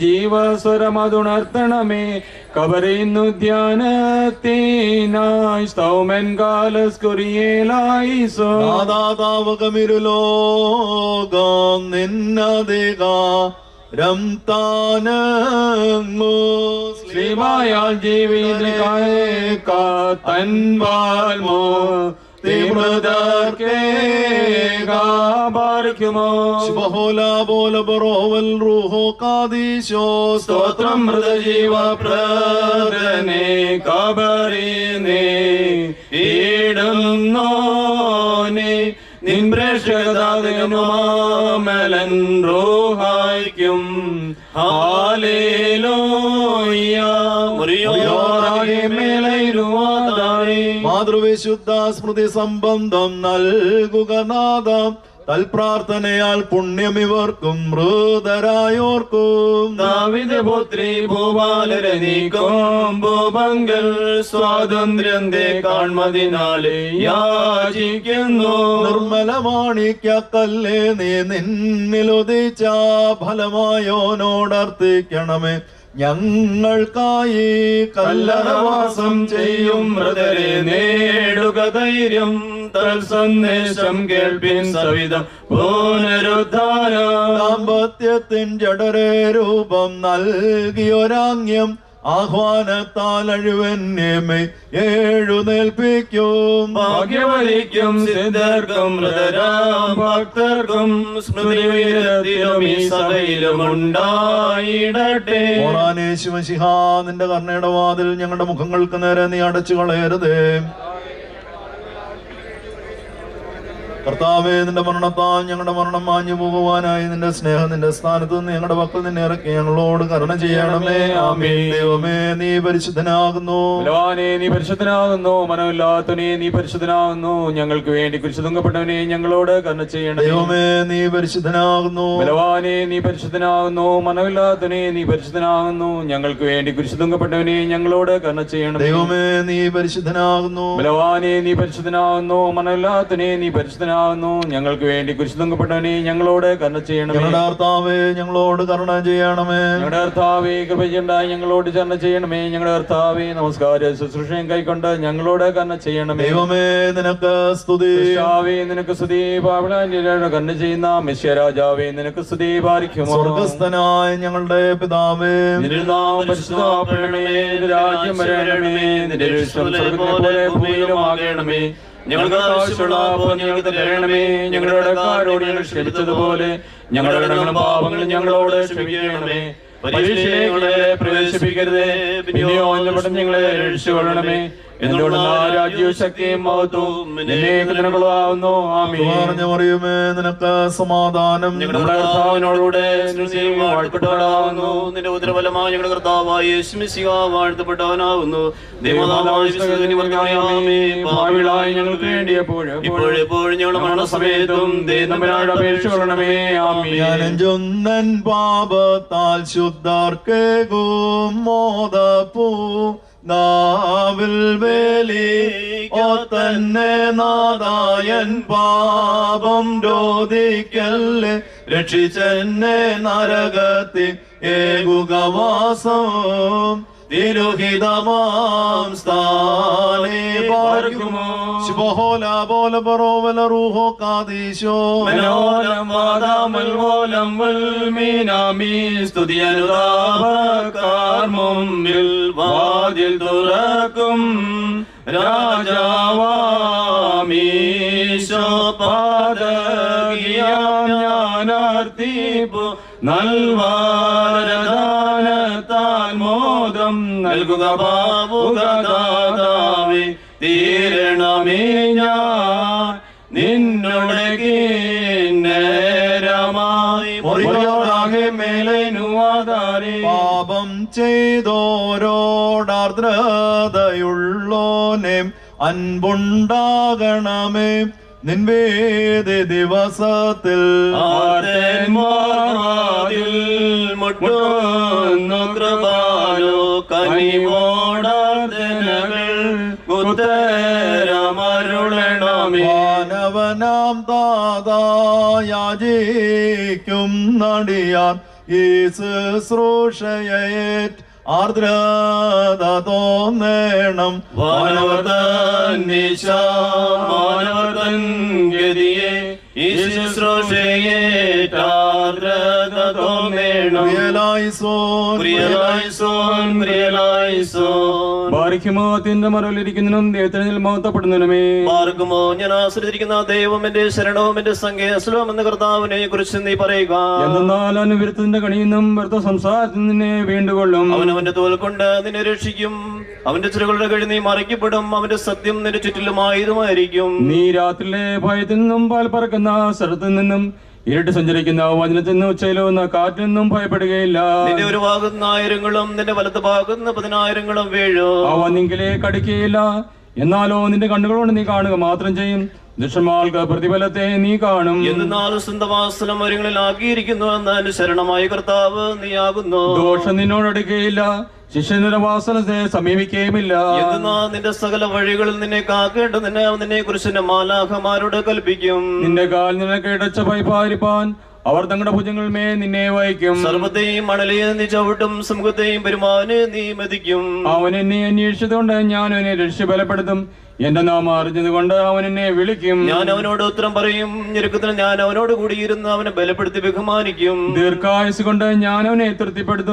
ജീവസ്വരമതുണർത്തണമേ കബറിന്നു ധ്യാനത്തിനായി സ്തൗമൻ കാലസ്കുറിയേലായി സോ നാദാതാവകമിരുലോകം നിന്നധിക രം താനങ്ങോ ശ്രീമായാൽ ജീവിതൻപാൽമോ തീമൃതർക്കേകാർക്കുമോ ശുഭഹോല പോല ബറോവൽ റൂഹോ കാദീശോ സ്തോത്രം മൃതജീവ പ്രദനെ കബറിനെ ഈടുന്നോനെ നിൻ പ്രേക്ഷകതാതനുമാമലൻ റോഹായിക്കും ഹാലേലോയ്യ മുറിയോറാകെ മേലൈരുവാതായി മാതൃവിശുദ്ധ സ്മൃതി സംബന്ധം നൽകുക നാദം തൽപ്രാർത്ഥനയാൽ പുണ്യമിവർക്കും മൃതരായോർക്കും ദാവിദ് പുത്രി ഭൂപാലരെ നീക്കും ഭൂപങ്കൽ സ്വാതന്ത്ര്യം തേ കാൺമതിനാലെ യാചിക്കുന്നു നിർമ്മലമാണിക്കല്ലേ നീ നിന്നിലുദിച്ച ഫലമായോനോടർത്ഥിക്കണമേ ഞങ്ങൾക്കായി കല്ലറവാസം ചെയ്യും മൃതരെ നേടുക ധൈര്യം തൽ സന്ദേശം കേൾപ്പിൻ സവിധം പുനരുദ്ധാനം ദാമ്പത്യത്തിൻ ജഡരേ രൂപം നൽകിയൊരാങ്യം ആഹ്വാനത്താൽ അഴുവന്യമേ എഴുന്നേൽപ്പിക്കും ഭാഗ്യവതിക്കും സിദ്ധർക്കും മൃതരാം ഭക്തർക്കും സ്മൃതി ഉയരത്തിലും ഈ സഭയിലും ഉണ്ടായിടട്ടെ ഓറാനേശുമശിഹ നിന്റെ കർണയുടെ വാതിൽ ഞങ്ങളുടെ മുഖങ്ങൾക്ക് നേരെ നീ അടച്ചു കളയരുതേ കർത്താവേ നിന്റെ മരണത്താൽ ഞങ്ങളുടെ മരണം മാഞ്ഞു പോകുവാനായി നിന്റെ സ്നേഹം നിന്റെ സ്ഥാനത്ത് നിന്ന് ഞങ്ങളുടെ പക്കൽ നിന്നെ ഇറക്കി ഞങ്ങളോട് കരുണ ചെയ്യണമേ ആമേൻ ദൈവമേ നീ പരിശുദ്ധനാകുന്നു ബലവാനെ നീ പരിശുദ്ധനാകുന്നു മനമില്ലാത്തവനെ നീ പരിശുദ്ധനാകുന്നു ഞങ്ങൾക്ക് വേണ്ടി കുരിശുതുങ്കപ്പെട്ടവനെ ഞങ്ങളോട് കരുണ ചെയ്യണമേ ദൈവമേ നീ പരിശുദ്ധനാകുന്നു ബലവാനെ നീ പരിശുദ്ധനാകുന്നു മനമില്ലാത്തവനെ നീ പരിശുദ്ധനാകുന്നു ഞങ്ങൾക്ക് വേണ്ടി കുരിശുതുങ്കപ്പെട്ടവനെ ഞങ്ങളോട് കരുണ ചെയ്യണമേ ദൈവമേ നീ പരിശുദ്ധനാകുന്നു ബലവാനെ നീ പരിശുദ്ധനാകുന്നു മനമില്ലാത്തവനെ നീ പരിശുദ്ധനാകുന്നു ഞങ്ങൾക്ക് വേണ്ടി കുരിശുതുങ്കപ്പെട്ടവനെ ഞങ്ങളോട് കരുണ ചെയ്യണമേ ഞങ്ങളുടെ കർത്താവേ ഞങ്ങളോട് കരുണ ചെയ്യണമേ ഞങ്ങളുടെ കർത്താവേ കൃപയുണ്ടായി ഞങ്ങളോട് കരുണ ചെയ്യണമേ ഞങ്ങളുടെ കർത്താവേ നമസ്കാര ശുശ്രൂഷയും കൈക്കൊണ്ട് ഞങ്ങളോട് കരുണ ചെയ്യണമേ ദൈവമേ നിനക്ക് സ്തുതി കർത്താവേ നിനക്ക് സ്തുതി പാവളാന്യരോട് കരുണ ചെയ്യുന്ന മിശ്യ രാജാവേ നിനക്ക് സ്തുതി പാലിക്കുമോ സ്വർഗസ്ഥനായ ഞങ്ങളുടെ പിതാവേ നിന്റെ നാമം പരിശുദ്ധമാക്കണമേ നിന്റെ രാജ്യം വരണമേ നിന്റെ ഇഷ്ടം സ്വർഗ്ഗത്തിലെ പോലെ ഭൂമിയിലുമാകണമേ ഞങ്ങൾക്ക് ആവശ്യമുള്ള അപ്പോൾ ഞങ്ങൾക്ക് തരണമേ ഞങ്ങളുടെ കടക്കാരോട് ഞങ്ങൾ ക്ഷമിച്ചതുപോലെ ഞങ്ങളുടെ കടങ്ങളും പാപങ്ങളും ഞങ്ങളോട് ക്ഷമിക്കണമേ പരീക്ഷയെ ഞങ്ങളെ പ്രവേശിപ്പിക്കരുതേ പിന്നെയോ ഒന്നപ്പെട്ട ഞങ്ങളെ രക്ഷിച്ചുകൊള്ളണമേ എന്തുകൊണ്ട് രാജ്യവും ശക്തിയും മഹത്വവും നിനക്കുള്ളതാവുന്നു ആമീൻ പറഞ്ഞു പറയുമേ നിനക്ക് സമാധാനം ഞങ്ങളുടെ കർത്താവിനോടുകൂടെ സ്നേഹം വാഴ്ത്തപ്പെട്ടവനാകുന്നു നിന്റെ ഉത്തരഫലമായി ഞങ്ങളുടെ കർത്താവായ യേശുമിശിഹ വാഴ്ത്തപ്പെട്ടവനാകുന്നു ദൈവനാമമായ വിശുദ്ധനെ വർഗ്ഗമറിയാമേ. ഭാവികളായി ഞങ്ങൾക്ക് വേണ്ടി എപ്പോഴും ഇപ്പോഴെപ്പോഴും ഞങ്ങളുടെ മരണസമയത്തും ദൈവനോട് അപേക്ഷ കൊള്ളണമേ ആമീൻ ഞാനഞ്ചൊന്നൻ പാപത്താൽ ശുദ്ധർക്കേകും മോദപ്പൂ നാവിൽ വേലി ഓ തന്നെ നാദായൻ പാപം രോധിക്കല്ലേ രക്ഷിച്ചെന്നെ നരകത്തിൽ ഏകുകവാസം തിരുഹിതമാം സ്ഥാനേ പാർക്കുമോ ശുഭഹോല പോല പറോവല റൂഹോ കാദീശോ മനോലം വാദാമൽ മോലം വൽമീനാമീ സ്തുതി അനുതാപക്കാർ മുമ്പിൽ വാതിൽ തുറക്കും രാജാവാമീശോ പാദകിയാം ഞാനർത്തിപ്പു നൽവാരദാനത്താൽ മോദം നൽകുക ബാബുകദാതാവേ തീരണമേ ഞാൻ നിന്നോട് നേരമായി മുറിയോടാകെ മേലേനുവാതാരേ പാപം ചെയ്തോരോടാർദ്രതയുള്ളോനെ അൻപുണ്ടാകണമേ നിൻവേദി ദിവസത്തിൽ ആർത്തന്മാരിൽ മുട്ടുന്നു കൃപാലോ കനിവോടാർത്തനകൾ ഉത്തരമരുളണമേ മാനവനാം താതായാജിക്കും നടിയാൻ ഈ ശുശ്രൂഷയേറ്റ് ആർദ്രത തോന്നേണം വാനവർദ്ധൻ നിശ മാനവർദ്ധൻ ഗതിയെ ഈ ശുശ്രൂഷയെ ടാർദ്രത തോന്നേണം പ്രിയലായിസോൻ, പ്രിയലായിസോൻ പ്രിയലായിസോൻ ബാരിക്കുമോത്തിന്റെ മറവിലിരിക്കുന്നതിനും ദൈവത്തിന് മഹത്വപ്പെടുന്നതിനുമേ മാർഗമോ ഞാൻ ആശ്രയിച്ചിരിക്കുന്ന ദൈവം എന്റെ ശരണവും എന്റെ സംഖ്യസ്ലവും എന്ന കർത്താവിനെ കുറിച്ച് നീ പറയുക എന്തെന്നാൽ അവന് വിരുദ്ധത്തിന്റെ കണിയുന്നും വെറുത്ത സംസാരത്തിൽ നിന്നെ വീണ്ടുകൊള്ളും അവൻ അവന്റെ തോൽ കൊണ്ട് നിന്നെ രക്ഷിക്കും അവന്റെ ചിറകളുടെ കഴി നീ മറയ്ക്കപ്പെടും അവന്റെ സത്യം നിന്റെ ചുറ്റിലും ആയുധമായിരിക്കും നീ രാത്രിയിലെ ഭയത്തിൽ നിന്നും പാൽ പറക്കുന്ന സ്ഥലത്തു നിന്നും ഇരുട്ട് സഞ്ചരിക്കുന്ന വചനത്തിൽ നിന്ന് ഉച്ചയിലുന്ന കാറ്റിൽ നിന്നും ഭയപ്പെടുകയില്ല നിന്റെ ഒരു ഭാഗത്ത് ആയിരങ്ങളും നിന്റെ വലത്ത് ഭാഗത്ത് പതിനായിരങ്ങളും വീഴും അവ നിങ്കിലെ കടിക്കുകയില്ല എന്നാലോ നിന്റെ കണ്ണുകളോട് നീ കാണുക മാത്രം ചെയ്യും ദുഷ്ടന്മാർക്ക് പ്രതിഫലത്തെ നീ കാണും എന്നാൽ സ്വന്തവാസനം വരങ്ങളിൽ ആക്കിയിരിക്കുന്നു എന്ന് എന്റെ ശരണമായ കർത്താവ് നീയാകുന്നു ദോഷം നിന്നോടടുക്കുകയില്ല ശിഷ്യന്റെ വാസനത്തെ സമീപിക്കുകയുമില്ല എന്നാൽ നിന്റെ സകല വഴികളിൽ നിന്നെ കാക്കേണ്ടതിന് അവൻ നിന്നെ കുറിച്ച് മാലാഖമാരോട് കൽപ്പിക്കും നിന്റെ കാൽ നിനക്ക് ഇടച്ച ഭയപ്പാരിപ്പാൻ അവർ തങ്ങളുടെ ഭുജങ്ങളിന്മേ നിന്നെ വഹിക്കും സർവത്തെയും മണലിയെ നീ ചവിട്ടും സമൂഹത്തെയും പെരുമാനെ നീ മതിക്കും അവൻ എന്നെ അന്വേഷിച്ചതുകൊണ്ട് ഞാൻ അവനെ രക്ഷ ബലപ്പെടുത്തും എന്റെ നാമം അറിഞ്ഞതുകൊണ്ട് അവൻ എന്നെ വിളിക്കും ഞാൻ അവനോട് ഉത്തരം പറയും ഞെരുക്കത്തിന് ഞാൻ അവനോട് കൂടിയിരുന്ന് അവനെ ബലപ്പെടുത്തി ബഹുമാനിക്കും ദീർഘായുസ് കൊണ്ട് ഞാൻ അവനെ തൃപ്തിപ്പെടുത്തും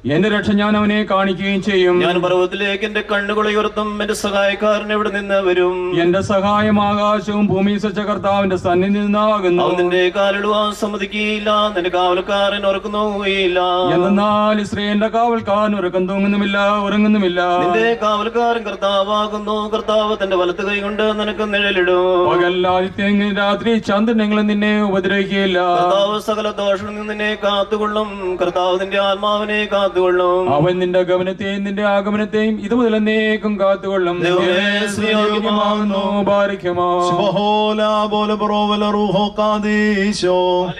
എന്റെ രക്ഷ ഞാൻ അവനെ കാണിക്കുകയും ചെയ്യും ഞാൻ പർവ്വതത്തിലേക്ക് എന്റെ കണ്ണുകൾ ഉയർത്തും എന്റെ സഹായക്കാരൻ എവിടെ നിന്ന് വരും എന്റെ സഹായം ആകാശവും ഭൂമി സച്ച കർത്താവിന്റെ സന്നിധി നിന്നാകുന്നു അവൻ നിന്റെ കാലിടുവാൻ സമ്മതിക്കുകയില്ല നിന്റെ കാവലക്കാരൻ ഉറക്കുന്നുകയില്ല എന്നാൽ ഇസ്രയേലിന്റെ കാവൽക്കാരൻ ഉറക്കം തൂങ്ങുന്നുമില്ല ഉറങ്ങുന്നുമില്ല നിന്റെ കാവലക്കാരൻ കർത്താവാകുന്നു കർത്താവ് തന്റെ വലത്ത് കൈ കൊണ്ട് നിനക്ക് നിഴലിടും പകല്ലാദിത്യങ്ങളും രാത്രി ചന്ദ്രനെങ്കിലും നിന്നെ ഉപദ്രവിക്കുകയില്ല കർത്താവ് സകല ദോഷങ്ങളിൽ നിന്ന് നിന്നെ കാത്തുകൊള്ളും കർത്താവ് നിന്റെ ആത്മാവിനെ കാത്തുകൊള്ളും അവൻ നിന്റെ ഗമനത്തെയും നിന്റെ ആഗമനത്തെയും ഇത് മുതൽ എന്നേക്കും കാത്തുകൊള്ളും ദൈവമേ, സ്നേഹമാകുന്നു. ഭാരിക്കുമോ ശുഭഹോല പോലെ പറോവല റൂഹോ കാദീശോ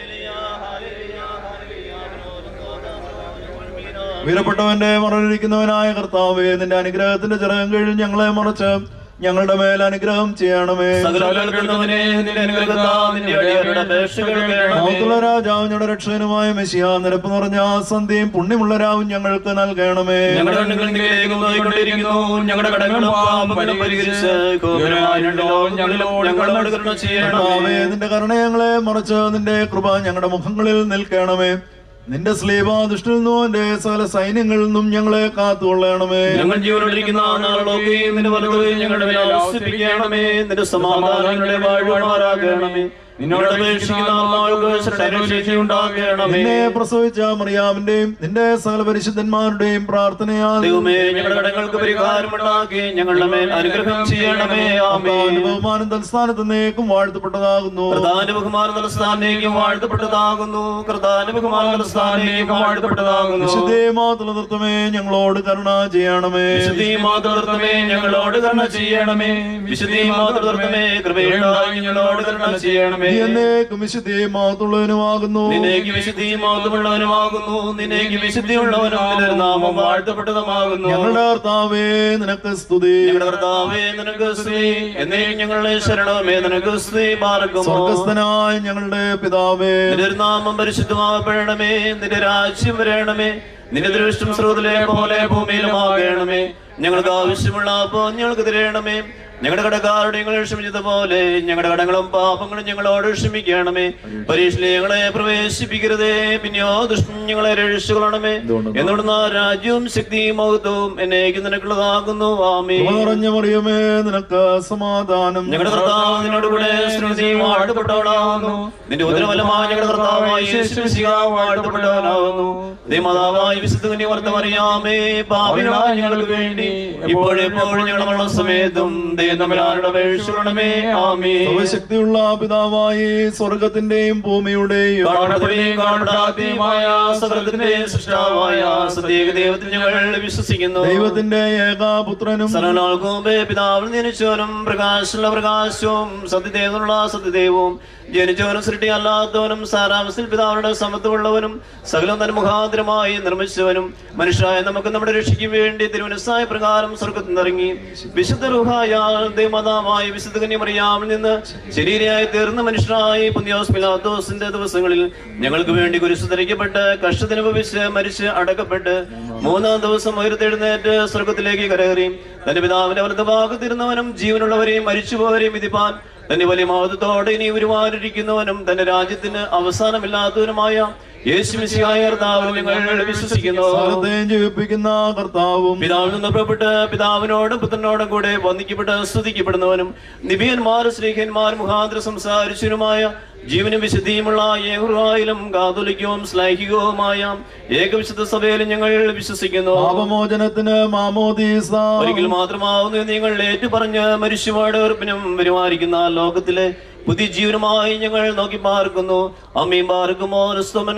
വീരപ്പെട്ടവന്റെ മറഞ്ഞിരിക്കുന്നവനായ കർത്താവേ നിന്റെ അനുഗ്രഹത്തിന്റെ ചിറകം കഴിഞ്ഞ് ഞങ്ങളെ മറച്ച് ഞങ്ങളുടെ മേൽ അനുഗ്രഹം ചെയ്യണമേ സകല കേൾക്കുന്നവനെ നിന്റെ അനുഗ്രഹത്താൽ നിന്റെ അടിയരുടെ അപേക്ഷകൾ കേൾക്കണമേ മഹത്തുള്ള രാജാവ് ഞങ്ങളുടെ രക്ഷകനുമായ മെസ്സിയ നിരപ്പ് നിറഞ്ഞ ആ സന്ധ്യയും പുണ്യമുള്ള രാവും ഞങ്ങൾക്ക് നൽകണമേ ഞങ്ങളുടെ കണ്ണുകൾ നിങ്ങളിലേക്ക് നോക്കിക്കൊണ്ടിരിക്കുന്നു ഞങ്ങളുടെ കടങ്ങളും പാപങ്ങളും പരിഹരിച്ച് ഗോപുരമായ രണ്ട് ലോകം ഞങ്ങളിലും ഞങ്ങളോട് കരുണ ചെയ്യണമേ കർത്താവേ നിന്റെ കരുണ ഞങ്ങളെ മറച്ച് നിന്റെ കൃപ ഞങ്ങളുടെ മുഖങ്ങളിൽ നിൽക്കണമേ നിന്റെ സ്ലീബ ദുഷ്ടിൽ നിന്നും എന്റെ സകല സൈന്യങ്ങളിൽ നിന്നും ഞങ്ങളെ കാത്തുകൊള്ളണമേ ഞങ്ങൾ ജീവനോടിരിക്കുന്ന നാളുകളൊക്കെയും നിന്റെ വലതുകൈ ഞങ്ങളുടെ മേൽ ആശ്വസിപ്പിക്കണമേ നിന്റെ സമാധാനങ്ങളെ വാഴുമാറാകണമേ നിന്നോട് അപേക്ഷിക്കുന്ന ആത്മാക്കൾക്ക് ശരണശേഷിയുണ്ടാകണമേ നിന്നെ പ്രസവിച്ച മറിയാമിന്റെയും നിന്റെ സകല പരിശുദ്ധന്മാരുടെയും പ്രാർത്ഥനയാൽ ദൈവമേ ഞങ്ങളുടെ കടങ്ങൾക്ക് പരിഹാരമുണ്ടാക്കി ഞങ്ങളുടെ മേൽ അനുഗ്രഹം ചെയ്യണമേ ആമേ കർത്താവിന്റെ ബഹുമാനം തൽസ്ഥാനത്ത് നേക്കും വാഴ്ത്തപ്പെട്ടതാകുന്നു കർത്താവിന്റെ ബഹുമാന തലസ്ഥാനേക്കും വാഴ്ത്തപ്പെട്ടതാകുന്നു കർത്താവിന്റെ ബഹുമാന തലസ്ഥാനേക്കും വാഴ്ത്തപ്പെട്ടതാകുന്നു വിശുദ്ധേ മാതുള്ള നൃത്തമേ ഞങ്ങളോട് കരുണ ചെയ്യണമേ വിശുദ്ധി മാതൃത്വമേ ഞങ്ങളോട് കരുണ ചെയ്യണമേ വിശുദ്ധി മാതൃത്വമേ കൃപയുണ്ടായി ഞങ്ങളോട് കരുണ ചെയ്യണമേ നീ എന്നേക്കും വിശുദ്ധേ മാതുള്ളവനുമാകുന്നു നിന്നേക്ക് വിശുദ്ധി മാതൃമുള്ളവനുമാകുന്നു നിന്നേക്ക് വിശുദ്ധിയുള്ളവനും നിന്റെ നാമം വാഴ്ത്തപ്പെട്ടതുമാകുന്നു ഞങ്ങളുടെ കർത്താവേ നിനക്ക് സ്തുതി ഞങ്ങളുടെ കർത്താവേ നിനക്ക് സ്ത്രീ എന്നേ ഞങ്ങളുടെ ശരണമേ നിനക്ക് സ്ത്രീ പാർക്കുമോ സ്വർഗസ്ഥനായ ഞങ്ങളുടെ പിതാവേ നിന്റെ ഒരു നാമം പരിശുദ്ധമാകപ്പെടണമേ നിന്റെ രാജ്യം വരണമേ നിന്റെ ദൃഷ്ടം സ്രോതിലെ പോലെ ഭൂമിയിലുമാകണമേ ഞങ്ങൾക്ക് ആവശ്യമുള്ള അപ്പോൾ ഞങ്ങൾക്ക് തരണമേ ഞങ്ങളുടെ കടക്കാരുടെ ഞങ്ങൾ ക്ഷമിച്ചതുപോലെ ഞങ്ങളുടെ കടങ്ങളും പാപങ്ങളും ഞങ്ങളോട് ക്ഷമിക്കണമേ പരീക്ഷയിൽ ഞങ്ങളെ പ്രവേശിപ്പിക്കരുതേ പിന്നെയോ ദുഷ്ടം ഞങ്ങളെ രക്ഷിക്കണമേ എന്നുള്ള രാജ്യവും ശക്തിയും മഹത്വവും എന്നേക്ക് നിനക്കുള്ളതാകുന്നു ആമേ കൃപ നിറഞ്ഞ മറിയമേ നിനക്ക് സമാധാനം ഞങ്ങളുടെ കർത്താവ് നിന്നോട് കൂടെ സ്നേഹം വാഴ്ത്തപ്പെട്ടവനാകുന്നു നിന്റെ ഉദരഫലമായി ഞങ്ങളുടെ കർത്താവായ യേശു മിശിഹ വാഴ്ത്തപ്പെട്ടവനാകുന്നു ദൈവമാതാവായ വിശുദ്ധ കന്യ വർത്തമറിയാമേ പാപികളായ ഞങ്ങൾക്ക് വേണ്ടി ഇപ്പോഴെപ്പോഴും ഞങ്ങളുടെ മരണസമയത്തും ദൈവം തമ്മിലാരുടെ അപേക്ഷിക്കണമേ ആമേ സർവശക്തിയുള്ള പിതാവായി സ്വർഗത്തിന്റെയും ഭൂമിയുടെയും കാണപ്പെടുകയും കാണപ്പെടാതെയുമായ സകലത്തിന്റെ സൃഷ്ടാവായ സത്യേക ദൈവത്തിൽ ഞങ്ങൾ വിശ്വസിക്കുന്നു ദൈവത്തിന്റെ ഏകാപുത്രനും സർവനാൾക്കും പിതാവിൽ ജനിച്ചവനും പ്രകാശമുള്ള പ്രകാശവും സത്യദേവനുള്ള സത്യദേവവും ജനിച്ചവനും സൃഷ്ടി അല്ലാത്തവനും സാരാംശത്തിൽ പിതാവിന്റെ സമത്വമുള്ളവനും സകലം തൻ മുഖാന്തരമായി നിർമ്മിച്ചവനും മനുഷ്യരായ നമുക്ക് നമ്മുടെ രക്ഷയ്ക്ക് വേണ്ടി തിരുവനസായ പ്രകാരം സ്വർഗത്തിൽ നിന്നിറങ്ങി വിശുദ്ധ റുഹായാൽ ദൈവമാതാവായ വിശുദ്ധ കന്യമറിയാമിൽ നിന്ന് ശരീരയായി തീർന്ന മനുഷ്യരായി പുണ്യോസ് പിലാത്തോസിന്റെ ദിവസങ്ങളിൽ ഞങ്ങൾക്ക് വേണ്ടി കുരിശു ധരിക്കപ്പെട്ട് കഷ്ടത്തിനുഭവിച്ച് മരിച്ച് അടക്കപ്പെട്ട് മൂന്നാം ദിവസം ഉയർത്തെഴുന്നേറ്റ് സ്വർഗത്തിലേക്ക് കരകയറി തന്റെ പിതാവിന്റെ വലത് ഭാഗത്തിരുന്നവനും ജീവനുള്ളവരെയും മരിച്ചുപോവരെയും വിധിപ്പാൻ തന്റെ വലിയ മഹത്വത്തോടെ ഇനി വരുവാനിരിക്കുന്നവനും തന്റെ രാജ്യത്തിന് അവസാനമില്ലാത്തവനുമായ യേശു മിശിഹായ കർത്താവിൽ ഞങ്ങൾ വിശ്വസിക്കുന്നു സകലത്തെയും ജീവിപ്പിക്കുന്ന കർത്താവും പിതാവിൽ നിന്ന് പുറപ്പെട്ട് പിതാവിനോടും പുത്രനോടും കൂടെ വന്ദിക്കപ്പെട്ട് സ്തുതിക്കപ്പെടുന്നവനും നിബിയന്മാർ സ്നേഹന്മാർ മുഖാന്തര സംസാരിച്ചവനുമായ ജീവനും വിശുദ്ധിയുമുള്ള ഏഹുറായിലും കാതുലിക്കവും ശ്ലൈഹികവുമായ ഏകവിശുദ്ധ സഭയിലും ഞങ്ങൾ വിശ്വസിക്കുന്നു പാപമോചനത്തിന് മാമോദീസ ഒരിക്കൽ മാത്രമാവുന്ന നിങ്ങൾ ഏറ്റുപറഞ്ഞ് മനുഷ്യപാട് ഉറപ്പിനും വരുമാനിക്കുന്ന ലോകത്തിലെ പുതിയ ജീവനുമായി ഞങ്ങൾ നോക്കി പാർക്കുന്നു അമ്മയും പാർക്കുമോ സ്തമൻ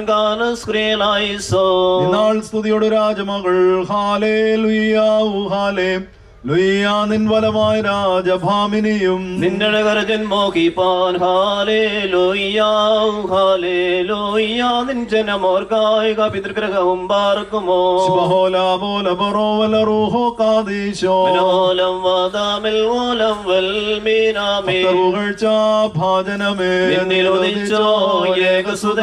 സോ ഇന്നാൾ സ്തുതിയുടെ രാജമകൾ ഹാലേ ലുയ്യാവു ഹാലേ ലുയ്യാ നിൻ വലമായ രാജഭാമിനിയും നിന്റെ കരജൻ മോഹിപ്പാൻ ഹാലേ ലോയ്യാവ് ഹാലേ ലോയ്യാ നിൻ ജനമോർക്കായിക പിതൃഗ്രഹവും പാർക്കുമോ ശുഭഹോല പോല ബറോവല റൂഹോ കാദീശോ മനോലം വാദാമിൽ ഓലം വൽമീനാമേ പുകഴ്ച ഭാജനമേ നിന്നിലുദിച്ചോ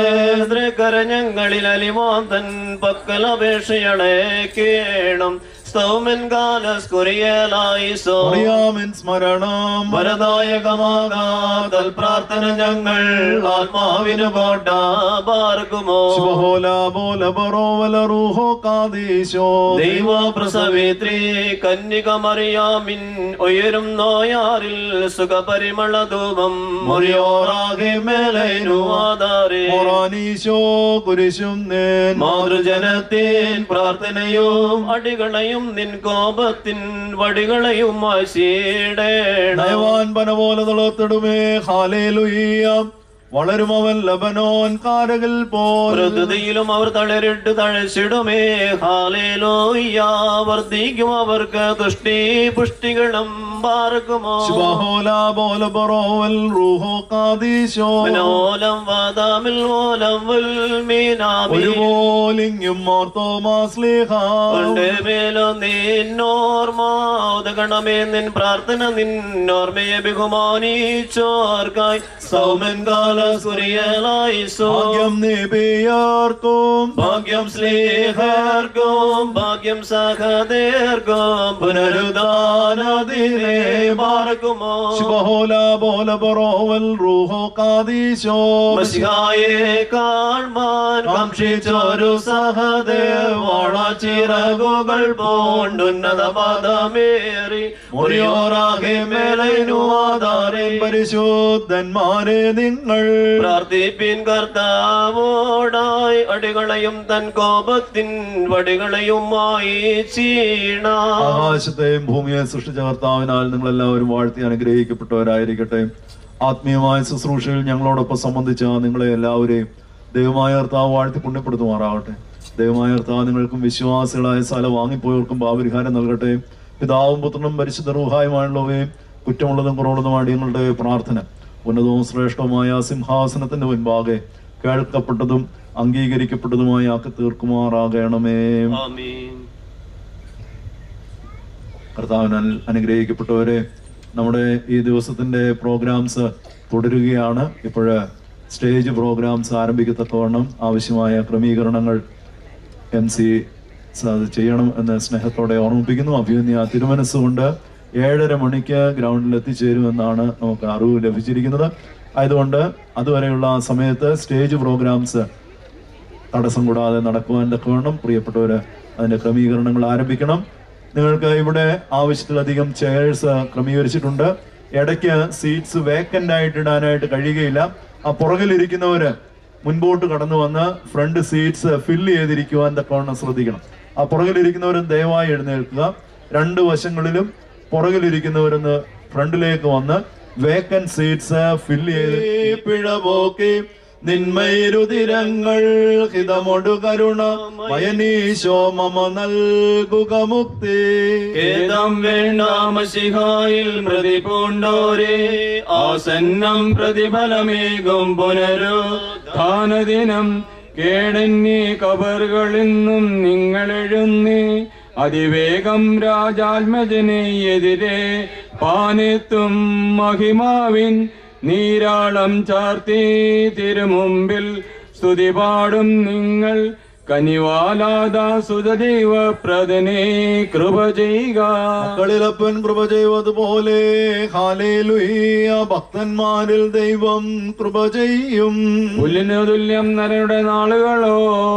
ഏകസുതേന്ദ്ര കരഞ്ഞങ്ങളിൽ അലിമാന്തൻ പക്കലപേക്ഷയണേ കേണം സ്തൗമൻ കാലസ് കുറിയലായിസോ അറിയാമിൻ സ്മരണം വരദായകമാകാതൽ പ്രാർത്ഥന ഞങ്ങൾ ആത്മാവിന് കോട്ട പാർക്കുമോ ശുഭഹോല ബോല ബറോവല റൂഹോ കാദീശോ ദൈവ പ്രസവേത്രി കന്യക മറിയാമിൻ ഉയരും നോയാറിൽ സുഖപരിമള ധൂപം മുറിയോറാകെ മേലൈനു ആധാരേ മൊറാനീശോ കുരിശും നേൻ മാതൃജനത്തിൻ പ്രാർത്ഥനയും അടികളെയും നിൻ കോപത്തിൻ വടികളെയും ആശീടേണ നയവാൻ പന പോലെ തളർത്തിടുമേ ഹാലേലുയ്യ വളരും അവൻ ലബനോൻ കാരകിൽ പോൽ പ്രകൃതിയിലും അവർ തളരിട്ട് തഴച്ചിടുമേ ഹാലേലോയ്യ വർദ്ധിക്കും അവർക്ക് തുഷ്ടി പുഷ്ടികളും പാർക്കുമോ ശുഭഹോല ബോല ബറോവൽ റൂഹോ കാദീശോ മനോലം വാദാമിൽ ഓലം മീനാമി ഒരുപോലിങ്ങും മോർത്തോമാസ്ലിഹാം കൊണ്ട് മേലോ നിന്നോർമ്മ ഉദകണമേ നിൻ പ്രാർത്ഥന നിന്നോർമ്മയെ ബഹുമാനിച്ചോർക്കായി സൗമൻ കാല സുരിയലായിസോ ഭാഗ്യം നിബിയാർക്കും ഭാഗ്യം സ്നേഹർക്കും ഭാഗ്യം സഹദേർക്കും പുനരുദാനദിനെ പാർക്കുമോ ശുഭഹോല ബോല ബറോവൽ റൂഹോ കാദീശോ മസിഹായെ കാൺമാൻ കാക്ഷിച്ചൊരു സഹദേവാള ചിറകുകൾ പോണ്ടുന്നത പദമേറി മുറിയോറാകെ മേലൈനു ആധാരേ പരിശുദ്ധന്മാരെ നിങ്ങൾ പ്രാർത്ഥിപ്പിൻ കർത്താവോടായി അടികളെയും തൻ കോപത്തിൻ വടികളെയുമായി ചീണ ആകാശത്തെയും ഭൂമിയെ സൃഷ്ടിച്ച കർത്താവിനാൽ നിങ്ങൾ എല്ലാവരും വാഴ്ത്തി അനുഗ്രഹിക്കപ്പെട്ടവരായിരിക്കട്ടെ ആത്മീയമായ ശുശ്രൂഷയിൽ ഞങ്ങളോടൊപ്പം സംബന്ധിച്ച നിങ്ങളെ എല്ലാവരെയും ദൈവമായ കർത്താവ് വാഴ്ത്തി പുണ്യപ്പെടുത്തുമാറാകട്ടെ ദൈവമായ കർത്താവ് നിങ്ങൾക്കും വിശ്വാസികളായ സ്ഥലം വാങ്ങിപ്പോയവർക്കും ഭാവപരിഹാരം നൽകട്ടെ പിതാവും പുത്രനും പരിശുദ്ധ റൂഹായുമായുള്ളവയും കുറ്റമുള്ളതും കുറവുള്ളതുമായ നിങ്ങളുടെ പ്രാർത്ഥന ഉന്നതവും ശ്രേഷ്ഠവുമായ സിംഹാസനത്തിന്റെ മുൻപാകെ കേൾക്കപ്പെട്ടതും അംഗീകരിക്കപ്പെട്ടതുമായി ആക്കി തീർക്കുമാറാകണമേ ആമീൻ കർത്താവിനാൽ അനുഗ്രഹിക്കപ്പെട്ടവരെ നമ്മുടെ ഈ ദിവസത്തിന്റെ പ്രോഗ്രാംസ് തുടരുകയാണ് ഇപ്പോഴ് സ്റ്റേജ് പ്രോഗ്രാംസ് ആരംഭിക്കത്തക്കവണ്ണം ആവശ്യമായ ക്രമീകരണങ്ങൾ എം സി ചെയ്യണം എന്ന് സ്നേഹത്തോടെ ഓർമ്മിപ്പിക്കുന്നു അഭിമന്യ തിരുമനസ്സുകൊണ്ട് ഏഴര മണിക്ക് ഗ്രൗണ്ടിൽ എത്തിച്ചേരുമെന്നാണ് നമുക്ക് അറിവ് ലഭിച്ചിരിക്കുന്നത് ആയതുകൊണ്ട് അതുവരെയുള്ള സമയത്ത് സ്റ്റേജ് പ്രോഗ്രാംസ് തടസ്സം കൂടാതെ നടക്കുവാൻ തക്കവണ്ണം പ്രിയപ്പെട്ടവര് അതിന്റെ ക്രമീകരണങ്ങൾ ആരംഭിക്കണം നിങ്ങൾക്ക് ഇവിടെ ആവശ്യത്തിലധികം ചെയർസ് ക്രമീകരിച്ചിട്ടുണ്ട് ഇടയ്ക്ക് സീറ്റ്സ് വേക്കന്റ് ആയിട്ട് ഇടാനായിട്ട് കഴിയുകയില്ല ആ പുറകിലിരിക്കുന്നവര് മുൻപോട്ട് കടന്നു വന്ന് ഫ്രണ്ട് സീറ്റ്സ് ഫില്ല് ചെയ്തിരിക്കുവാൻ തക്കവണ്ണം ശ്രദ്ധിക്കണം ആ പുറകിലിരിക്കുന്നവരും ദയവായി എഴുന്നേൽക്കുക രണ്ട് വശങ്ങളിലും പുറകിലിരിക്കുന്നവരൊന്ന് ഫ്രണ്ടിലേക്ക് വന്ന് വേക്കൻ സീറ്റ്സ് ഫില്ല് ചെയ്ത് പിഴപോക്കി നിന്മയിരുതിരങ്ങൾ ഹിതമൊടു കരുണ മയനീശോ മമ നൽകുക മുക്തി ഏതം വേണ്ട മഷിഹായിൽ മൃതി പൂണ്ടോരേ ആസന്നം പ്രതിഫലമേകും പുനരു ധാനദിനം കേടന്യേ കബറുകളിൽ നിന്നും നിങ്ങളെഴുന്നേ അതിവേഗം രാജാത്മജനെ എതിരെ പാനെത്തും മഹിമാവിൻ നീരാളം ചാർത്തി തിരുമുമ്പിൽ സ്തുതി പാടും നിങ്ങൾ കനിവാലാദാ സുതദൈവ പ്രദനെ കൃപ ചെയ്യുക മക്കളിലപ്പൻ കൃപ ചെയ്വതുപോലെ ഹാലേലുയ്യ ഭക്തന്മാരിൽ ദൈവം കൃപ ചെയ്യും പുല്ലിനു തുല്യം നരയുടെ നാളുകളോ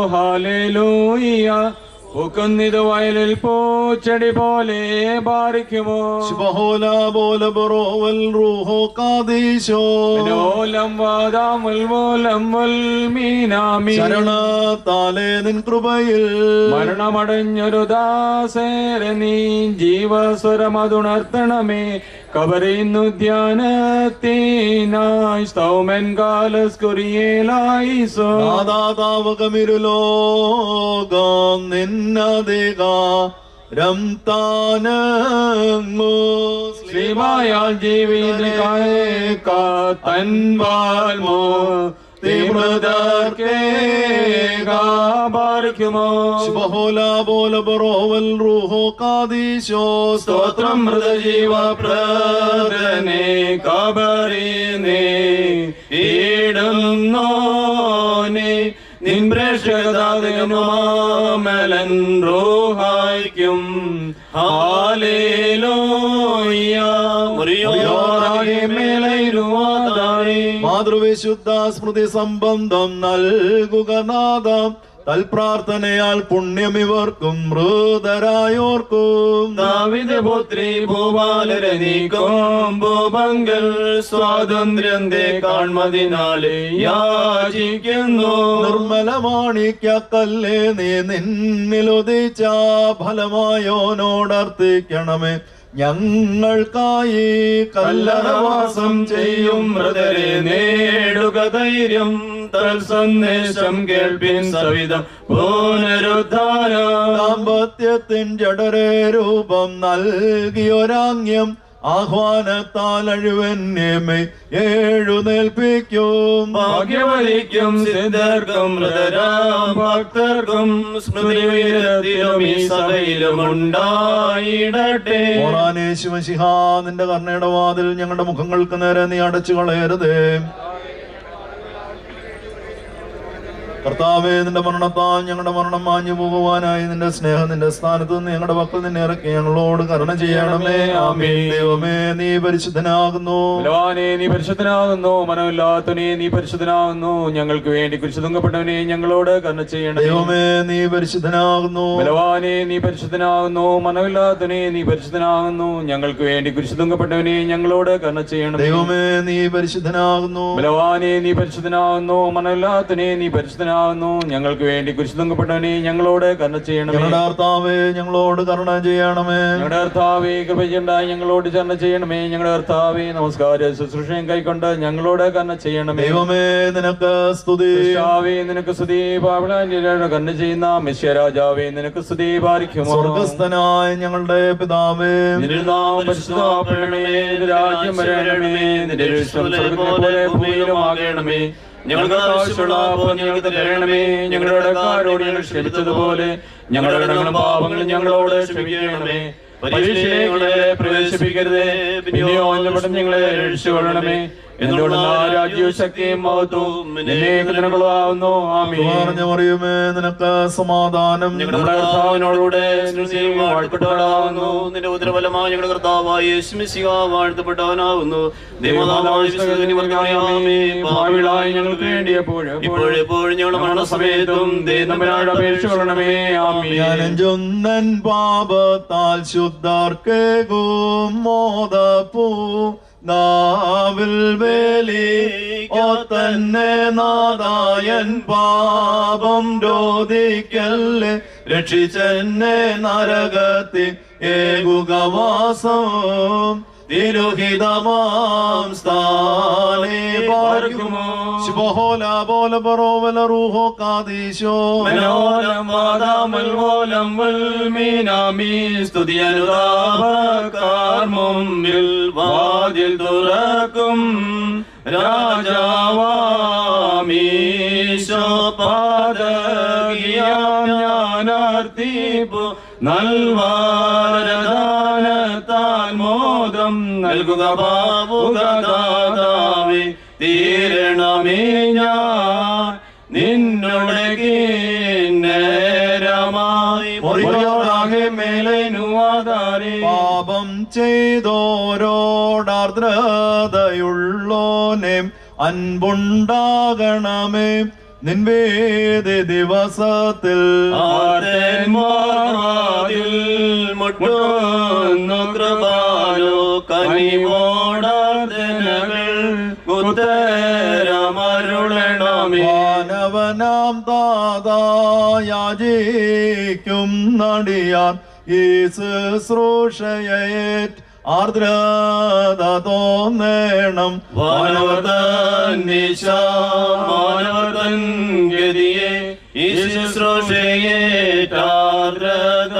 ഹാലേലൂയ്യ പൂക്കുന്നിത് വയലിൽ പൂച്ചെടി പോലെ ബാരിക്കുമോ ശുഭഹോല ബോല ബറോവൽ റൂഹോ കാദീശോ ലോലം വാദാമുൽ മൂലം മുൽ മീനാമി ശരണത്താലേ നിൻ കൃപയിൽ മരണമടഞ്ഞൊരു ദാസേര നീ ജീവസ്വരമതുണർത്തണമേ കബറിന്നു ധ്യാനത്തിനായി സ്തൗമൻ കാലസ്കുറിയേലായിസോ നാദാതാവകമിരുലോകം നിന്നതിക രം താനങ്ങു ശ്രീമായാൽ ജീവിതൻപാൽമോ തീമൃതർക്കേകാരിക്കുമോ ശുഭഹോല ബോല ബറോവൽ റൂഹോ കാദീശോ സ്തോത്രം മൃതജീവ പ്രദനെ കബറിനെ ഈടുന്നോനെ നിൻ പ്രേക്ഷകതാതനുമാമലൻ റോഹായ്ക്കും ഹാലേലോയ മുറിയോറാകെ മേലൈരുവാതാരേ മാതൃവിശുദ്ധ സ്മൃതി സംബന്ധം നൽകുക നാദം തൽപ്രാർത്ഥനയാൽ പുണ്യമിവർക്കും മൃതരായോർക്കും ദാവിദ് പുത്രി ഭൂപാലരെ നീക്കും ഭൂപങ്കൽ സ്വാതന്ത്ര്യം തേ കാൺമതിനാലെ യാചിക്കുന്നു നിർമ്മലമാണിക്കല്ലേ നീ നിന്നിലുദിച്ച ഫലമായോനോടർത്ഥിക്കണമേ ഞങ്ങൾക്കായി കല്ലറവാസം ചെയ്യും മൃതരെ നേടുക ധൈര്യം തൽ സന്ദേശം കേൾപ്പിൻ സവിധം പുനരുദ്ധാരം ദാമ്പത്യത്തിൻ ജഡരേ രൂപം നൽകിയൊരാംഗ്യം ആഹ്വാനത്താൽ അഴുവന്യമേ എഴുന്നേൽപ്പിക്കും ഭാഗ്യവലിക്കും സിദ്ധർക്കും മൃതരാം ഭക്തർക്കും സ്മൃതിയിലും ഈ സഭയിലും ഉണ്ടായിടട്ടെ ഓറാനേശുവശിഹാ നിന്റെ കർണയുടെ വാതിൽ ഞങ്ങളുടെ മുഖങ്ങൾക്ക് നേരെ നീ അടച്ചു കളയരുതേ കർത്താവേ നിന്റെ മരണത്താൽ ഞങ്ങളുടെ മരണം മാഞ്ഞു പോകുവാനായി നിന്റെ സ്നേഹം നിന്റെ സ്ഥാനത്ത് നിന്ന് ഞങ്ങളുടെ പക്കൽ നിന്നെ ഇറക്കി ഞങ്ങളോട് കരുണ ചെയ്യണമേ ആമേ ദൈവമേ നീ പരിശുദ്ധനാകുന്നു ബലവാനെ നീ പരിശുദ്ധനാകുന്നു മനമില്ലാത്തവനെ നീ പരിശുദ്ധനാകുന്നു ഞങ്ങൾക്ക് വേണ്ടി കുരിശുതുങ്കപ്പെട്ടവനെ ഞങ്ങളോട് കരുണ ചെയ്യണമേ ദൈവമേ നീ പരിശുദ്ധനാകുന്നു ബലവാനെ നീ പരിശുദ്ധനാകുന്നു മനമില്ലാത്തവനെ നീ പരിശുദ്ധനാകുന്നു ഞങ്ങൾക്ക് വേണ്ടി കുരിശുതുങ്കപ്പെട്ടവനെ ഞങ്ങളോട് കരുണ ചെയ്യണമേ ദൈവമേ നീ പരിശുദ്ധനാകുന്നു ബലവാനെ നീ പരിശുദ്ധനാകുന്നു മനമില്ലാത്തവനെ നീ പരിശുദ്ധനാകുന്നു ഞങ്ങൾക്ക് വേണ്ടി കുരിശുതുങ്കപ്പെട്ടവനെ ഞങ്ങളോട് കരുണ ചെയ്യണമേ ഞങ്ങളുടെ കർത്താവേ ഞങ്ങളോട് കരുണ ചെയ്യണമേ ഞങ്ങളുടെ കർത്താവേ കൃപയുണ്ടായി ഞങ്ങളോട് കരുണ ചെയ്യണമേ ഞങ്ങളുടെ കർത്താവേ നമസ്കാര ശുശ്രൂഷയും കൈക്കൊണ്ട് ഞങ്ങളോട് കരുണ ചെയ്യണമേ ദൈവമേ നിനക്ക് സ്തുതി കർത്താവേ നിനക്ക് സ്തുതി പാവളാന്യരുടെ കരുണ ചെയ്യുന്ന മിശ്യ രാജാവേ നിനക്ക് സ്തുതി പാലിക്കുമോ സ്വർഗസ്ഥനായ ഞങ്ങളുടെ പിതാവേ നിന്റെ നാമം പരിശുദ്ധമാക്കണമേ നിന്റെ രാജ്യം വരണമേ നിന്റെ ഇഷ്ടം സ്വർഗ്ഗത്തിലെ പോലെ ഭൂമിയിലും ആകണമേ ഞങ്ങൾക്ക് ആവശ്യമുള്ള അപ്പോൾ ഞങ്ങൾക്ക് തരണമേ ഞങ്ങളുടെ കാരോട് ഞങ്ങൾ ക്ഷമിച്ചതുപോലെ ഞങ്ങളുടെ കടങ്ങളും പാപങ്ങളും ഞങ്ങളോട് ക്ഷമിക്കണമേ പരീക്ഷയെ പ്രവേശിപ്പിക്കരുതേ പിന്നെയോ അന്നപ്പെട്ടം ഞങ്ങളെ രക്ഷിച്ചുകൊള്ളണമേ എന്തുകൊണ്ട് രാജ്യവും ശക്തിയും മഹത്വവും നിന്നേക്കുള്ളതാവുന്നു ആമീൻ പറഞ്ഞ മറിയുമേ നിനക്ക് സമാധാനം ഞങ്ങളുടെ കർത്താവിനോടുകൂടെ സ്നേഹം വാഴ്ത്തപ്പെട്ടവനാകുന്നു നിന്റെ ഉദരഫലമായി ഞങ്ങളുടെ കർത്താവായ യേശുമിശിഹ വാഴ്ത്തപ്പെട്ടവനാകുന്നു ദൈവനാഥായ വിശുദ്ധനെ വർഗ്ഗമേ, ഭാവികളായി ഞങ്ങൾക്ക് വേണ്ടി എപ്പോഴും ഇപ്പോഴെപ്പോഴും ഞങ്ങളുടെ മരണസമയത്തും ദൈവനോട് അപേക്ഷ കൊള്ളണമേ ആമീൻ ഞാനഞ്ചൊന്നൻ പാപത്താൽ ശുദ്ധർക്കേകും മോദപ്പൂ നാവിൽ വേലി ഓ തന്നെ നാദായൻ പാപം രോധിക്കല്ലേ രക്ഷിച്ചെന്നെ നരകത്തിൽ ഏകുകവാസം തിരുഹിതമാം സ്ഥാനേ പാർക്കുമോ ശുഭഹോല പോല പറോവല റൂഹോ കാദീശോ മനോലം വാദാമൽ വോലം വൽമീനാമീ സ്തുതി അനുതാപക്കാർ മുമ്പിൽ വാതിൽ തുറക്കും രാജാവാമീശോ പാദകിയാം ഞാനർത്തിപ്പു നൽവാരദാനത്താൽ മോദം നൽകുക ബാബുഗദാതാവേ തീരണമേ ഞാൻ നിന്നുടെ നേരമായി മുറിയോടാകെ മേലനുവാതാരേ പാപം ചെയ്തോരോടാർദ്രതയുള്ളോനെ അൻപുണ്ടാകണമേ നിൻവേദി ദിവസത്തിൽ ആർത്തന്മാർവാതിൽ മുട്ടുന്നു കൃപാലോ കനിവോടാർദ്ദനകൾ ഉത്തരമരുളണമേ മാനവനാം താതായാജിക്കും നടിയാൻ ഈ ശുശ്രൂഷയേറ്റ് ആർദ്രത തോന്നേണം വാനവർദ്ധൻ നിശ മാനവർദ്ധൻ ഗതിയെ ഈ ശുശ്രൂഷയെ ടാർദ്രത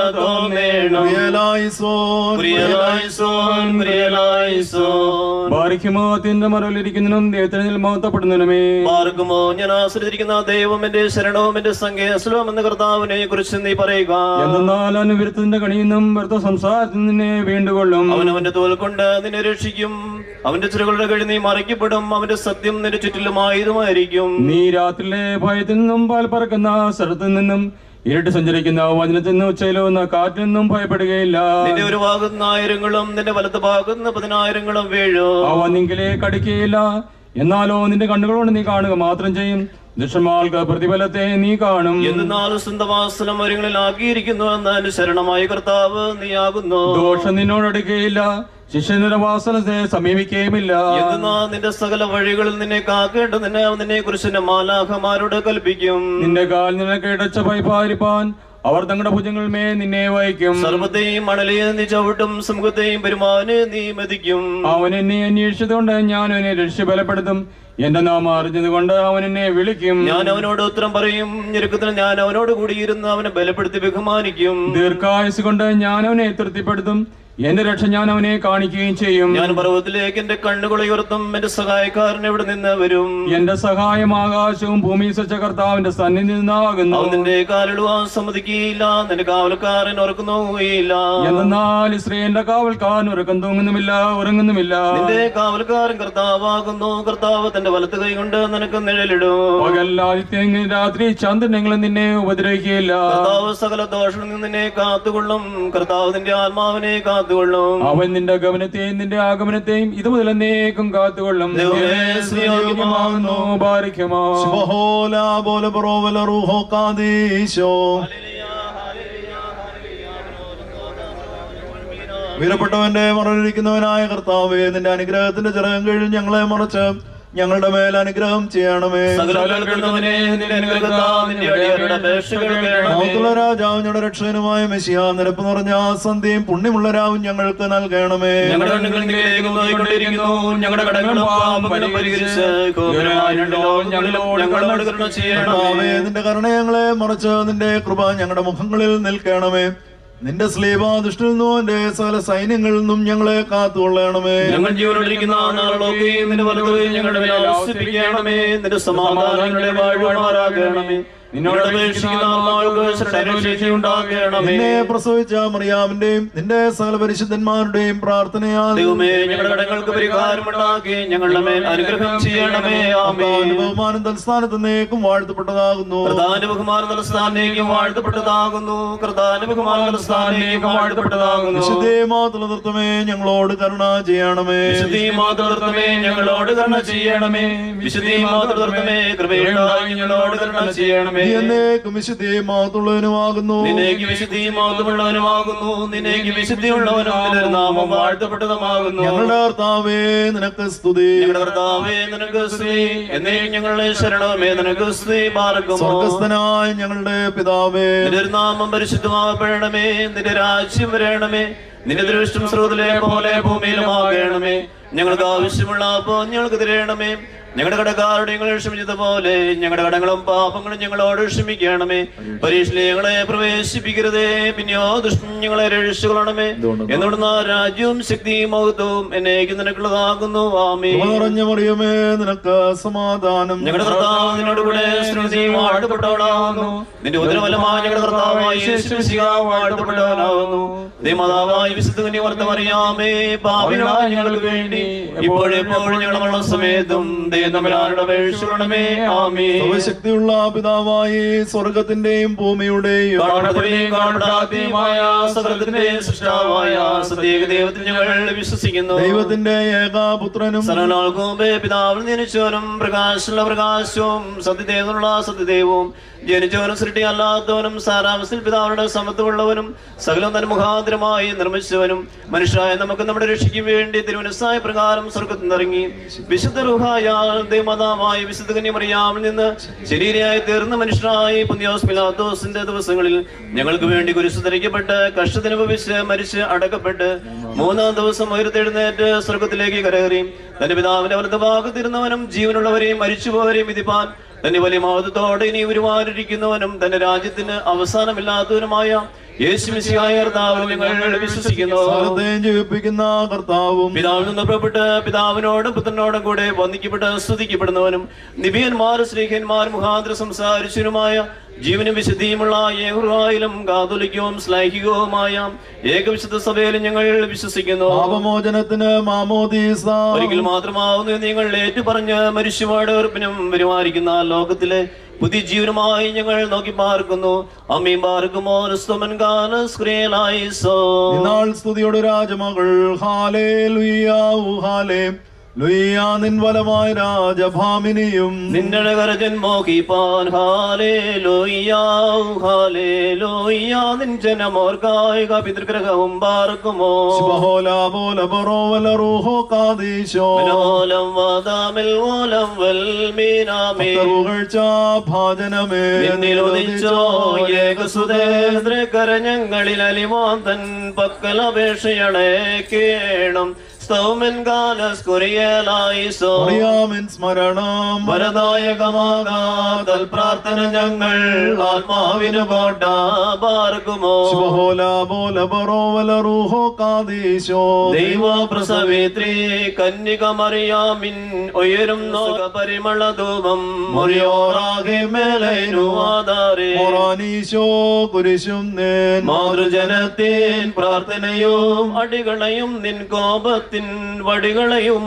തോന്നേണം പ്രിയലായിസോൻ, കുരിയലായിസോൻ കുരിയലായിസോൻ ബാരിക്കുമാത്തിന്റെ മറവിലിരിക്കുന്നതിനും ദൈവത്തിന് മഹത്വപ്പെടുന്നതിനുമേ മാർഗമോ ഞാൻ ആശ്രയിച്ചിരിക്കുന്ന ദൈവം എന്റെ ശരണവും എന്റെ സംഖ്യസ്ലോം എന്ന കർത്താവിനെ കുറിച്ച് നീ പറയുക എന്നാൽ അവന് വിരുദ്ധത്തിന്റെ കണിയുന്നും വെറുത്ത സംസാരത്തിൽ നിന്നെ വീണ്ടുകൊള്ളും അവൻ അവന്റെ തോൽ കൊണ്ട് നിന്നെ രക്ഷിക്കും അവന്റെ ചിറകളുടെ കഴി നീ മറയ്ക്കപ്പെടും അവന്റെ സത്യം നിന്റെ ചുറ്റിലുമായതുമായിരിക്കും നീ രാത്രിയിലെ ഭയത്തിൽ നിന്നും പാൽ പറക്കുന്ന സ്ഥലത്തു നിന്നും ഇരുട്ട് സഞ്ചരിക്കുന്ന വചനത്തിൽ നിന്ന് ഉച്ചയിലുന്ന കാറ്റിൽ നിന്നും ഭയപ്പെടുകയില്ല നിന്റെ ഒരു ഭാഗത്ത് ആയിരങ്ങളും നിന്റെ വലത്ത് ഭാഗത്ത് പതിനായിരങ്ങളും വീഴും അവ നിങ്കിലെ കടിക്കുകയില്ല എന്നാലോ നിന്റെ കണ്ണുകളോട് നീ കാണുക മാത്രം ചെയ്യും ദുഷ്ടന്മാർക്ക് പ്രതിഫലത്തെ നീ കാണും എന്നാൽ സ്വന്തവാസനം ഒരുങ്ങളിൽ ആക്കിയിരിക്കുന്നു എന്ന് ശരണമായ കർത്താവ് നീയാകുന്നു ദോഷം നിന്നോട് അടുക്കുകയില്ല ശിഷ്യന്റെ വാസനത്തെ സമീപിക്കുകയുമില്ല എന്നാൽ നിന്റെ സകല വഴികളിൽ നിന്നെ കാക്കേണ്ടതിന് അവൻ നിന്നെ കുറിച്ച് മാലാഖമാരോട് കൽപ്പിക്കും നിന്റെ കാൽ നിനക്ക് ഇടച്ച ഭയപ്പാരിപ്പാൻ അവർ തങ്ങളുടെ ഭുജങ്ങൾ മേ നിന്നെ വഹിക്കും സർവത്തെയും മണലെയും നീ ചവിട്ടും സമൂഹത്തെയും പെരുമാനെ നീ മതിക്കും അവൻ എന്നെ അന്വേഷിച്ചതുകൊണ്ട് ഞാൻ അവനെ രക്ഷ ബലപ്പെടുത്തും എന്റെ നാമം അറിഞ്ഞതുകൊണ്ട് അവൻ എന്നെ വിളിക്കും ഞാൻ അവനോട് ഉത്തരം പറയും ഞെരുക്കത്തിൽ ഞാൻ അവനോട് കൂടിയിരുന്ന് അവനെ ബലപ്പെടുത്തി ബഹുമാനിക്കും ദീർഘായുസ് കൊണ്ട് ഞാൻ അവനെ തൃപ്തിപ്പെടുത്തും എന്റെ രക്ഷ ഞാൻ അവനെ കാണിക്കുകയും ചെയ്യും ഞാൻ പർവ്വതത്തിലേക്ക് എന്റെ കണ്ണുകൾ ഉയർത്തും എന്റെ സഹായക്കാരൻ എവിടെ നിന്ന് വരും എന്റെ സഹായം ആകാശവും ഭൂമി സച്ച കർത്താവിന്റെ സന്നിധി നിന്നാകുന്നു അവൻ നിന്റെ കാലിടുവാൻ സമ്മതിക്കുകയില്ല നിന്റെ കാവൽക്കാരൻ ഉറക്കുന്നോയില്ല എന്നാൽ ഇസ്രയേലിന്റെ കാവൽക്കാരൻ ഉറക്കം തൂങ്ങുന്നുമില്ല ഉറങ്ങുന്നുമില്ല നിന്റെ കാവൽക്കാരൻ കർത്താവാകുന്നു കർത്താവ് തന്റെ വലത്ത് കൈ കൊണ്ട് നിനക്ക് നിഴലിടും പകല്ലാദിത്യങ്ങൾ രാത്രി ചന്ദ്രനങ്ങളും നിന്നെ ഉപദ്രവിക്കുകയില്ല കർത്താവ് സകല ദോഷങ്ങളിൽ നിന്ന് നിന്നെ കാത്തുകൊള്ളും കർത്താവ് നിന്റെ ആത്മാവിനെ കാത്തുകൊള്ളും അവൻ നിന്റെ ഗമനത്തെയും നിന്റെ ആഗമനത്തെയും ഇത് മുതൽ എന്നേക്കും കാത്തുകൊള്ളും ദൈവമേ, സ്തുതിയോഗ്യമാകുന്നു. ബാരിക്കുമോ ശുഭഹോല പോലെ പറോവല റൂഹോ കാദീശോ വീരപ്പെട്ടവന്റെ മറലിരിക്കുന്നവനായ കർത്താവേ നിന്റെ അനുഗ്രഹത്തിന്റെ ചിറകം കഴിഞ്ഞ് ഞങ്ങളെ മറച്ച് ഞങ്ങളുടെ മേൽ അനുഗ്രഹം ചെയ്യണമേ സകല കേൾക്കുന്നവനെ നിന്റെ അനുഗ്രഹത്താൽ നിന്റെ അടിയാരുടെ അപേക്ഷകൾ കേൾക്കണമേ. മൗത്തുള്ള രാജാവ് ഞങ്ങളുടെ രക്ഷകനുമായ മെസ്സിയ നിരപ്പ് നിറഞ്ഞ ആ സന്ധ്യയും പുണ്യമുള്ള രാവും ഞങ്ങൾക്ക് നൽകണമേ ഞങ്ങളുടെ കണ്ണുകളിലേക്ക് നോക്കിക്കൊണ്ടിരിക്കുന്നു ഞങ്ങളുടെ കടങ്ങളും പാപങ്ങളും പരിഹരിച്ച് കോപനായിട്ടുണ്ടോ ഞങ്ങളോട് ഞങ്ങളോട് കരുണ ചെയ്യണമേ കർത്താവേ നിന്റെ കരുണ ഞങ്ങളെ മറച്ച് നിന്റെ കൃപ ഞങ്ങളുടെ മുഖങ്ങളിൽ നിൽക്കണമേ നിന്റെ സ്ലീബ ദുഷ്ടിൽ നിന്നും എന്റെ സകല സൈന്യങ്ങളിൽ നിന്നും ഞങ്ങളെ കാത്തുകൊള്ളണമേ ഞങ്ങൾ ജീവനോടിരിക്കുന്ന നാളുകളൊക്കെയും നിന്റെ വലതുകൈ ഞങ്ങളുടെ മേൽ ആശ്വസിപ്പിക്കണമേ നിന്റെ സമാധാനം ഞങ്ങളുടെ വാഴുമാറാകണമേ നിന്നോട് അപേക്ഷിക്കുന്ന ആത്മാക്കൾക്ക് ശരണരക്ഷയുണ്ടാകണമേ നിന്നെ പ്രസവിച്ച മറിയാമിന്റെയും നിന്റെ സകല പരിശുദ്ധന്മാരുടെയും പ്രാർത്ഥനയാൽ ദൈവമേ ഞങ്ങളുടെ കടങ്ങൾക്ക് പരിഹാരമുണ്ടാക്കി ഞങ്ങളുടെ മേൽ അനുഗ്രഹം ചെയ്യണമേ ആമേ കർത്താവിന്റെ ബഹുമാനം തൽസ്ഥാനത്ത് നേക്കും വാഴ്ത്തപ്പെട്ടതാകുന്നു പ്രധാന ബഹുമാന തലസ്ഥാനേക്കും വാഴ്ത്തപ്പെട്ടതാകുന്നു പ്രധാന ബഹുമാന തലസ്ഥാനേക്കും വാഴ്ത്തപ്പെട്ടതാകുന്നു വിശുദ്ധേ മാതൃതത്വമേ ഞങ്ങളോട് കരുണ ചെയ്യണമേ വിശുദ്ധി മാതൃത്വമേ ഞങ്ങളോട് കരുണ ചെയ്യണമേ വിശുദ്ധി മാതൃത്വമേ കൃപയുണ്ടായി ഞങ്ങളോട് കരുണ ചെയ്യണമേ നീ എന്നേക്കും വിശുദ്ധേ മാതുള്ളവനുമാകുന്നു നിന്നേക്ക് വിശുദ്ധി മാതൃമുള്ളവനുമാകുന്നു നിന്നേക്ക് വിശുദ്ധിയുള്ളവനും നിന്റെ നാമം വാഴ്ത്തപ്പെട്ടതുമാകുന്നു ഞങ്ങളുടെ കർത്താവേ നിനക്ക് സ്തുതി ഞങ്ങളുടെ കർത്താവേ നിനക്ക് സ്ത്രീ എന്നേ ഞങ്ങളുടെ ശരണമേ നിനക്ക് സ്ത്രീ പാർക്കുമോ സ്വർഗസ്ഥനായ ഞങ്ങളുടെ പിതാവേ നിന്റെ ഒരു നാമം പരിശുദ്ധമാകപ്പെടണമേ നിന്റെ രാജ്യം വരണമേ നിന്റെ ദൃഷ്ടം സ്രോതിലെ പോലെ ഭൂമിയിലുമാകണമേ ഞങ്ങൾക്ക് ആവശ്യമുള്ള അപ്പോ ഞങ്ങൾക്ക് തരണമേ ഞങ്ങളുടെ കടക്കാരുടെ ഞങ്ങൾ ക്ഷമിച്ചതുപോലെ ഞങ്ങളുടെ കടങ്ങളും പാപങ്ങളും ഞങ്ങളോട് ക്ഷമിക്കണമേ പരീക്ഷയിൽ ഞങ്ങളെ പ്രവേശിപ്പിക്കരുതേ പിന്നെയോ ദുഷ്ടം ഞങ്ങളെ രക്ഷിക്കണമേ എന്നുള്ള രാജ്യവും ശക്തിയും മഹത്വവും എന്നേക്ക് നിനക്കുള്ളതാകുന്നു ആമേ കൃപ നിറഞ്ഞ മറിയമേ നിനക്ക് സമാധാനം ഞങ്ങളുടെ കർത്താവ് നിന്നോട് കൂടെ സ്ത്രീയും വാഴ്ത്തപ്പെട്ടവളാകുന്നു നിന്റെ ഉദരഫലമായി ഞങ്ങളുടെ കർത്താവായി യേശുമിശിഹ വാഴ്ത്തപ്പെട്ടവനാകുന്നു ദൈവമാതാവായി വിശുദ്ധ വർത്തമറിയാമേ പാപികളായ ഞങ്ങൾക്ക് വേണ്ടി ഇപ്പോഴെപ്പോഴും ഞങ്ങളുടെ മരണ സമയത്തും ദൈവം തമ്മിലാരുടെ അപേക്ഷിക്കണമേ ആമേ സർവശക്തിയുള്ള പിതാവായി സ്വർഗത്തിന്റെയും ഭൂമിയുടെയും കാണപ്പെടുകയും കാണപ്പെടാത്തതുമായ സകലത്തിന്റെ സൃഷ്ടാവായ സത്യേക ദൈവത്തിൽ ഞങ്ങൾ വിശ്വസിക്കുന്നു ദൈവത്തിന്റെ ഏകാപുത്രനും സർവനാൾക്കും പിതാവിൽ ജനിച്ചവനും പ്രകാശമുള്ള പ്രകാശവും സത്യദേവനുള്ള സത്യദേവവും ജനിച്ചവനും സൃഷ്ടി അല്ലാത്തവനും സാരാംശത്തിൽ പിതാവിന്റെ സമത്വമുള്ളവനും സകലം തന്നെ മുഖാന്തരമായി നിർമ്മിച്ചവനും മനുഷ്യരായ നമുക്ക് നമ്മുടെ രക്ഷയ്ക്ക് വേണ്ടി തിരുവനസായ പ്രകാരം സ്വർഗത്തിൽ നിറങ്ങി വിശുദ്ധ റുഹായാൽ ദൈവമാതാവായ വിശുദ്ധ കന്യമറിയാമിൽ നിന്ന് ശരീരയായി തീർന്ന മനുഷ്യരായി പുന്യോസ് പിലാത്തോസിന്റെ ദിവസങ്ങളിൽ ഞങ്ങൾക്ക് വേണ്ടി കുരിശു ധരിക്കപ്പെട്ട് കഷ്ടത്തിനുഭവിച്ച് മരിച്ച് അടക്കപ്പെട്ട് മൂന്നാം ദിവസം ഉയർത്തെഴുന്നേറ്റ് സ്വർഗത്തിലേക്ക് കരകയറി തന്റെ പിതാവിന്റെ വലത് ഭാഗത്തിരുന്നവനും ജീവനുള്ളവരെയും മരിച്ചുപോവരെയും വിധിപ്പാൻ തന്റെ വലിയ മഹത്വത്തോടെ ഇനി വരുവാനിരിക്കുന്നവനും തന്റെ രാജ്യത്തിന് അവസാനമില്ലാത്തവനുമായ യേശു മിശിഹായ കർത്താവിൽ ഞങ്ങൾ വിശ്വസിക്കുന്നു സകലത്തെയും ജീവിപ്പിക്കുന്ന കർത്താവും പിതാവിൽ നിന്ന് പുറപ്പെട്ട് പിതാവിനോടും പുത്രനോടും കൂടെ വന്ദിക്കപ്പെട്ട് സ്തുതിക്കപ്പെടുന്നവനും നിബിയന്മാർ ശ്രീഹന്മാർ മുഖാന്തര സംസാരിച്ചവനുമായ ജീവനും വിശുദ്ധിയുമുള്ള ഏകൃവായിലും കാതുലിക്കവും ശ്ലൈഹികവുമായ ഏകവിശുദ്ധ സഭയിലും ഞങ്ങൾ വിശ്വസിക്കുന്നു പാപമോചനത്തിന് മാമോദീസ ഒരിക്കൽ മാത്രമാവുന്ന നിങ്ങൾ ഏറ്റുപറഞ്ഞ് മനുഷ്യമാരുടെ ഉറപ്പിനും പെരുമാറിക്കുന്ന ലോകത്തിലെ പുതിയ ജീവനുമായി ഞങ്ങൾ നോക്കി പാർക്കുന്നു അമ്മയും പാർക്കുമോ സോ ഇന്നാൾ സ്തുതിയുടെ രാജമകൾ ഹാലേ ലുയ്യാവു ഹാലേ ലുയ്യാ നിൻ വലമായ രാജഭാമിനിയും നിന്റെ കരജൻ മോഹിപ്പാൻ ഹാലേ ലോയ്യാവ് ഹാലേ ലോയ്യാ നിൻ ജനമോർക്കായിക പിതൃഗ്രഹവും പാർക്കുമോ ശുഭഹോല പോല ബറോവല റൂഹോ കാദീശോ മനോലം വാദാമിൽ ഓലം വൽമീനാമേ പുകഴ്ച ഭാജനമേ നിന്നിലുദിച്ചോ ഏകസുതേന്ദ്ര കരഞ്ഞങ്ങളിൽ അലിവാന്തൻ പക്കലപേക്ഷയണേ കേണം സ്തൗമൻ കാലസ്കുറിയലായി സോ അറിയാമിൻ സ്മരണം വരദായകമാകാതൽ പ്രാർത്ഥന ഞങ്ങൾ ആത്മാവിന് കോട്ട പാർക്കുമോ ശുഭഹോല പോല ബറോവല റൂഹോ കാദീശോ ദൈവ പ്രസവേത്രി കന്യക മറിയാമിൻ ഉയരും നോക പരിമള ധൂപം മുറിയോറാകെ മേലൈനു ആധാരേ മൊറാനീശോ കുരിശും നേൻ മാതൃജനത്തിൻ പ്രാർത്ഥനയും അടികളെയും നിൻ കോപത്തിൻ വടികളെയും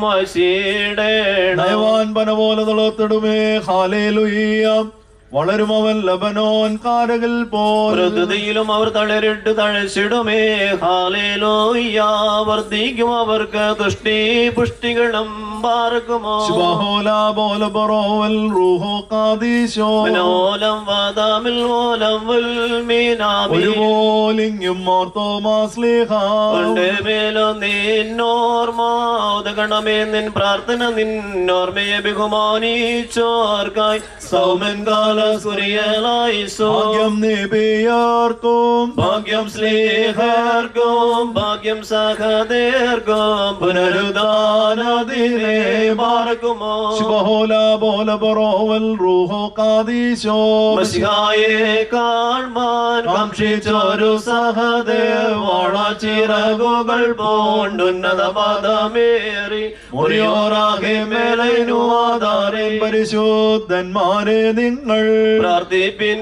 ആശീടേണം നയവാൻ പന പോലെ തളർത്തിടുമേ ഹാലേലുയ്യ വളരും അവൻ ലബനോൻ കാരകിൽ പോൽ പ്രകൃതിയിലും അവർ തളരിട്ട് തഴച്ചിടുമേ ഹാലേലോയ്യ വർദ്ധിക്കും അവർക്ക് തുഷ്ടി പുഷ്ടികളും പാർക്കുമോ ശുഭഹോല പോല ബറോവൽ റൂഹോ കാദീശോ മനോലം വാദാമിൽ ഓലം വൽമീനാമി ഒരുപോലിങ്ങും മാർത്തോമാസ്ലിഹ പണ്ട് മേലോ നിന്നോർമ്മ ഉദകണമേ നിൻ പ്രാർത്ഥന നിന്നോർമ്മയെ ബഹുമാനിച്ചോർക്കായി സൗമൻ കാല സുറിയലായി സോ ഭാഗ്യം നിബിയാർക്കും ഭാഗ്യം സ്നേഹർക്കും ഭാഗ്യം സഹദേർക്കും പുനരുദാനദിനെ പാർക്കുമോ ശുഭഹോല പോല ബറോവൽ റൂഹോ കാദീശോ മസിഹായെ കാണാൻ കാക്ഷിച്ചൊരു സഹദേവാള ചിറകുകൾ പോണ്ടുന്നത പദമേറി മുറിയോറാകെ മേലൈനു ആധാരേ പരിശുദ്ധന്മാരെ നിങ്ങൾ പ്രാർത്ഥിപ്പിൻ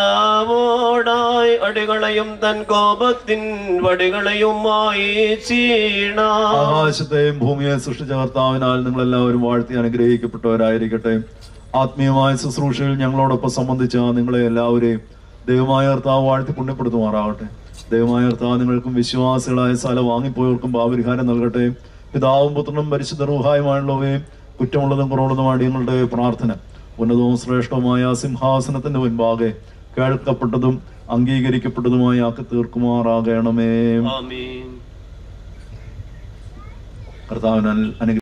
കർത്താവോടായി അടികളെയും തൻ കോപത്തിൻ വടികളെയുമായി ചീണ ആകാശത്തെയും ഭൂമിയെ സൃഷ്ടിച്ച കർത്താവിനാൽ നിങ്ങൾ എല്ലാവരും വാഴ്ത്തി അനുഗ്രഹിക്കപ്പെട്ടവരായിരിക്കട്ടെ ആത്മീയമായ ശുശ്രൂഷയിൽ ഞങ്ങളോടൊപ്പം സംബന്ധിച്ച നിങ്ങളെ എല്ലാവരെയും ദൈവമായ കർത്താവ് വാഴ്ത്തി പുണ്യപ്പെടുത്തുമാറാകട്ടെ ദൈവമായ കർത്താവ് നിങ്ങൾക്കും വിശ്വാസികളായ സ്ഥലം വാങ്ങിപ്പോയവർക്കും ഭാവപരിഹാരം നൽകട്ടെ പിതാവും പുത്രനും പരിശുദ്ധ റൂഹായുമായുള്ളവയും കുറ്റമുള്ളതും കുറവുള്ളതുമായ നിങ്ങളുടെ പ്രാർത്ഥന ഉന്നതവും ശ്രേഷ്ഠവുമായ സിംഹാസനത്തിന്റെ മുൻപാകെ കേൾക്കപ്പെട്ടതും അംഗീകരിക്കപ്പെട്ടതുമായി ആക്കി തീർക്കുമാറാകണമേ ആമീൻ കർത്താവിനാൽ അനുഗ്രഹിക്കും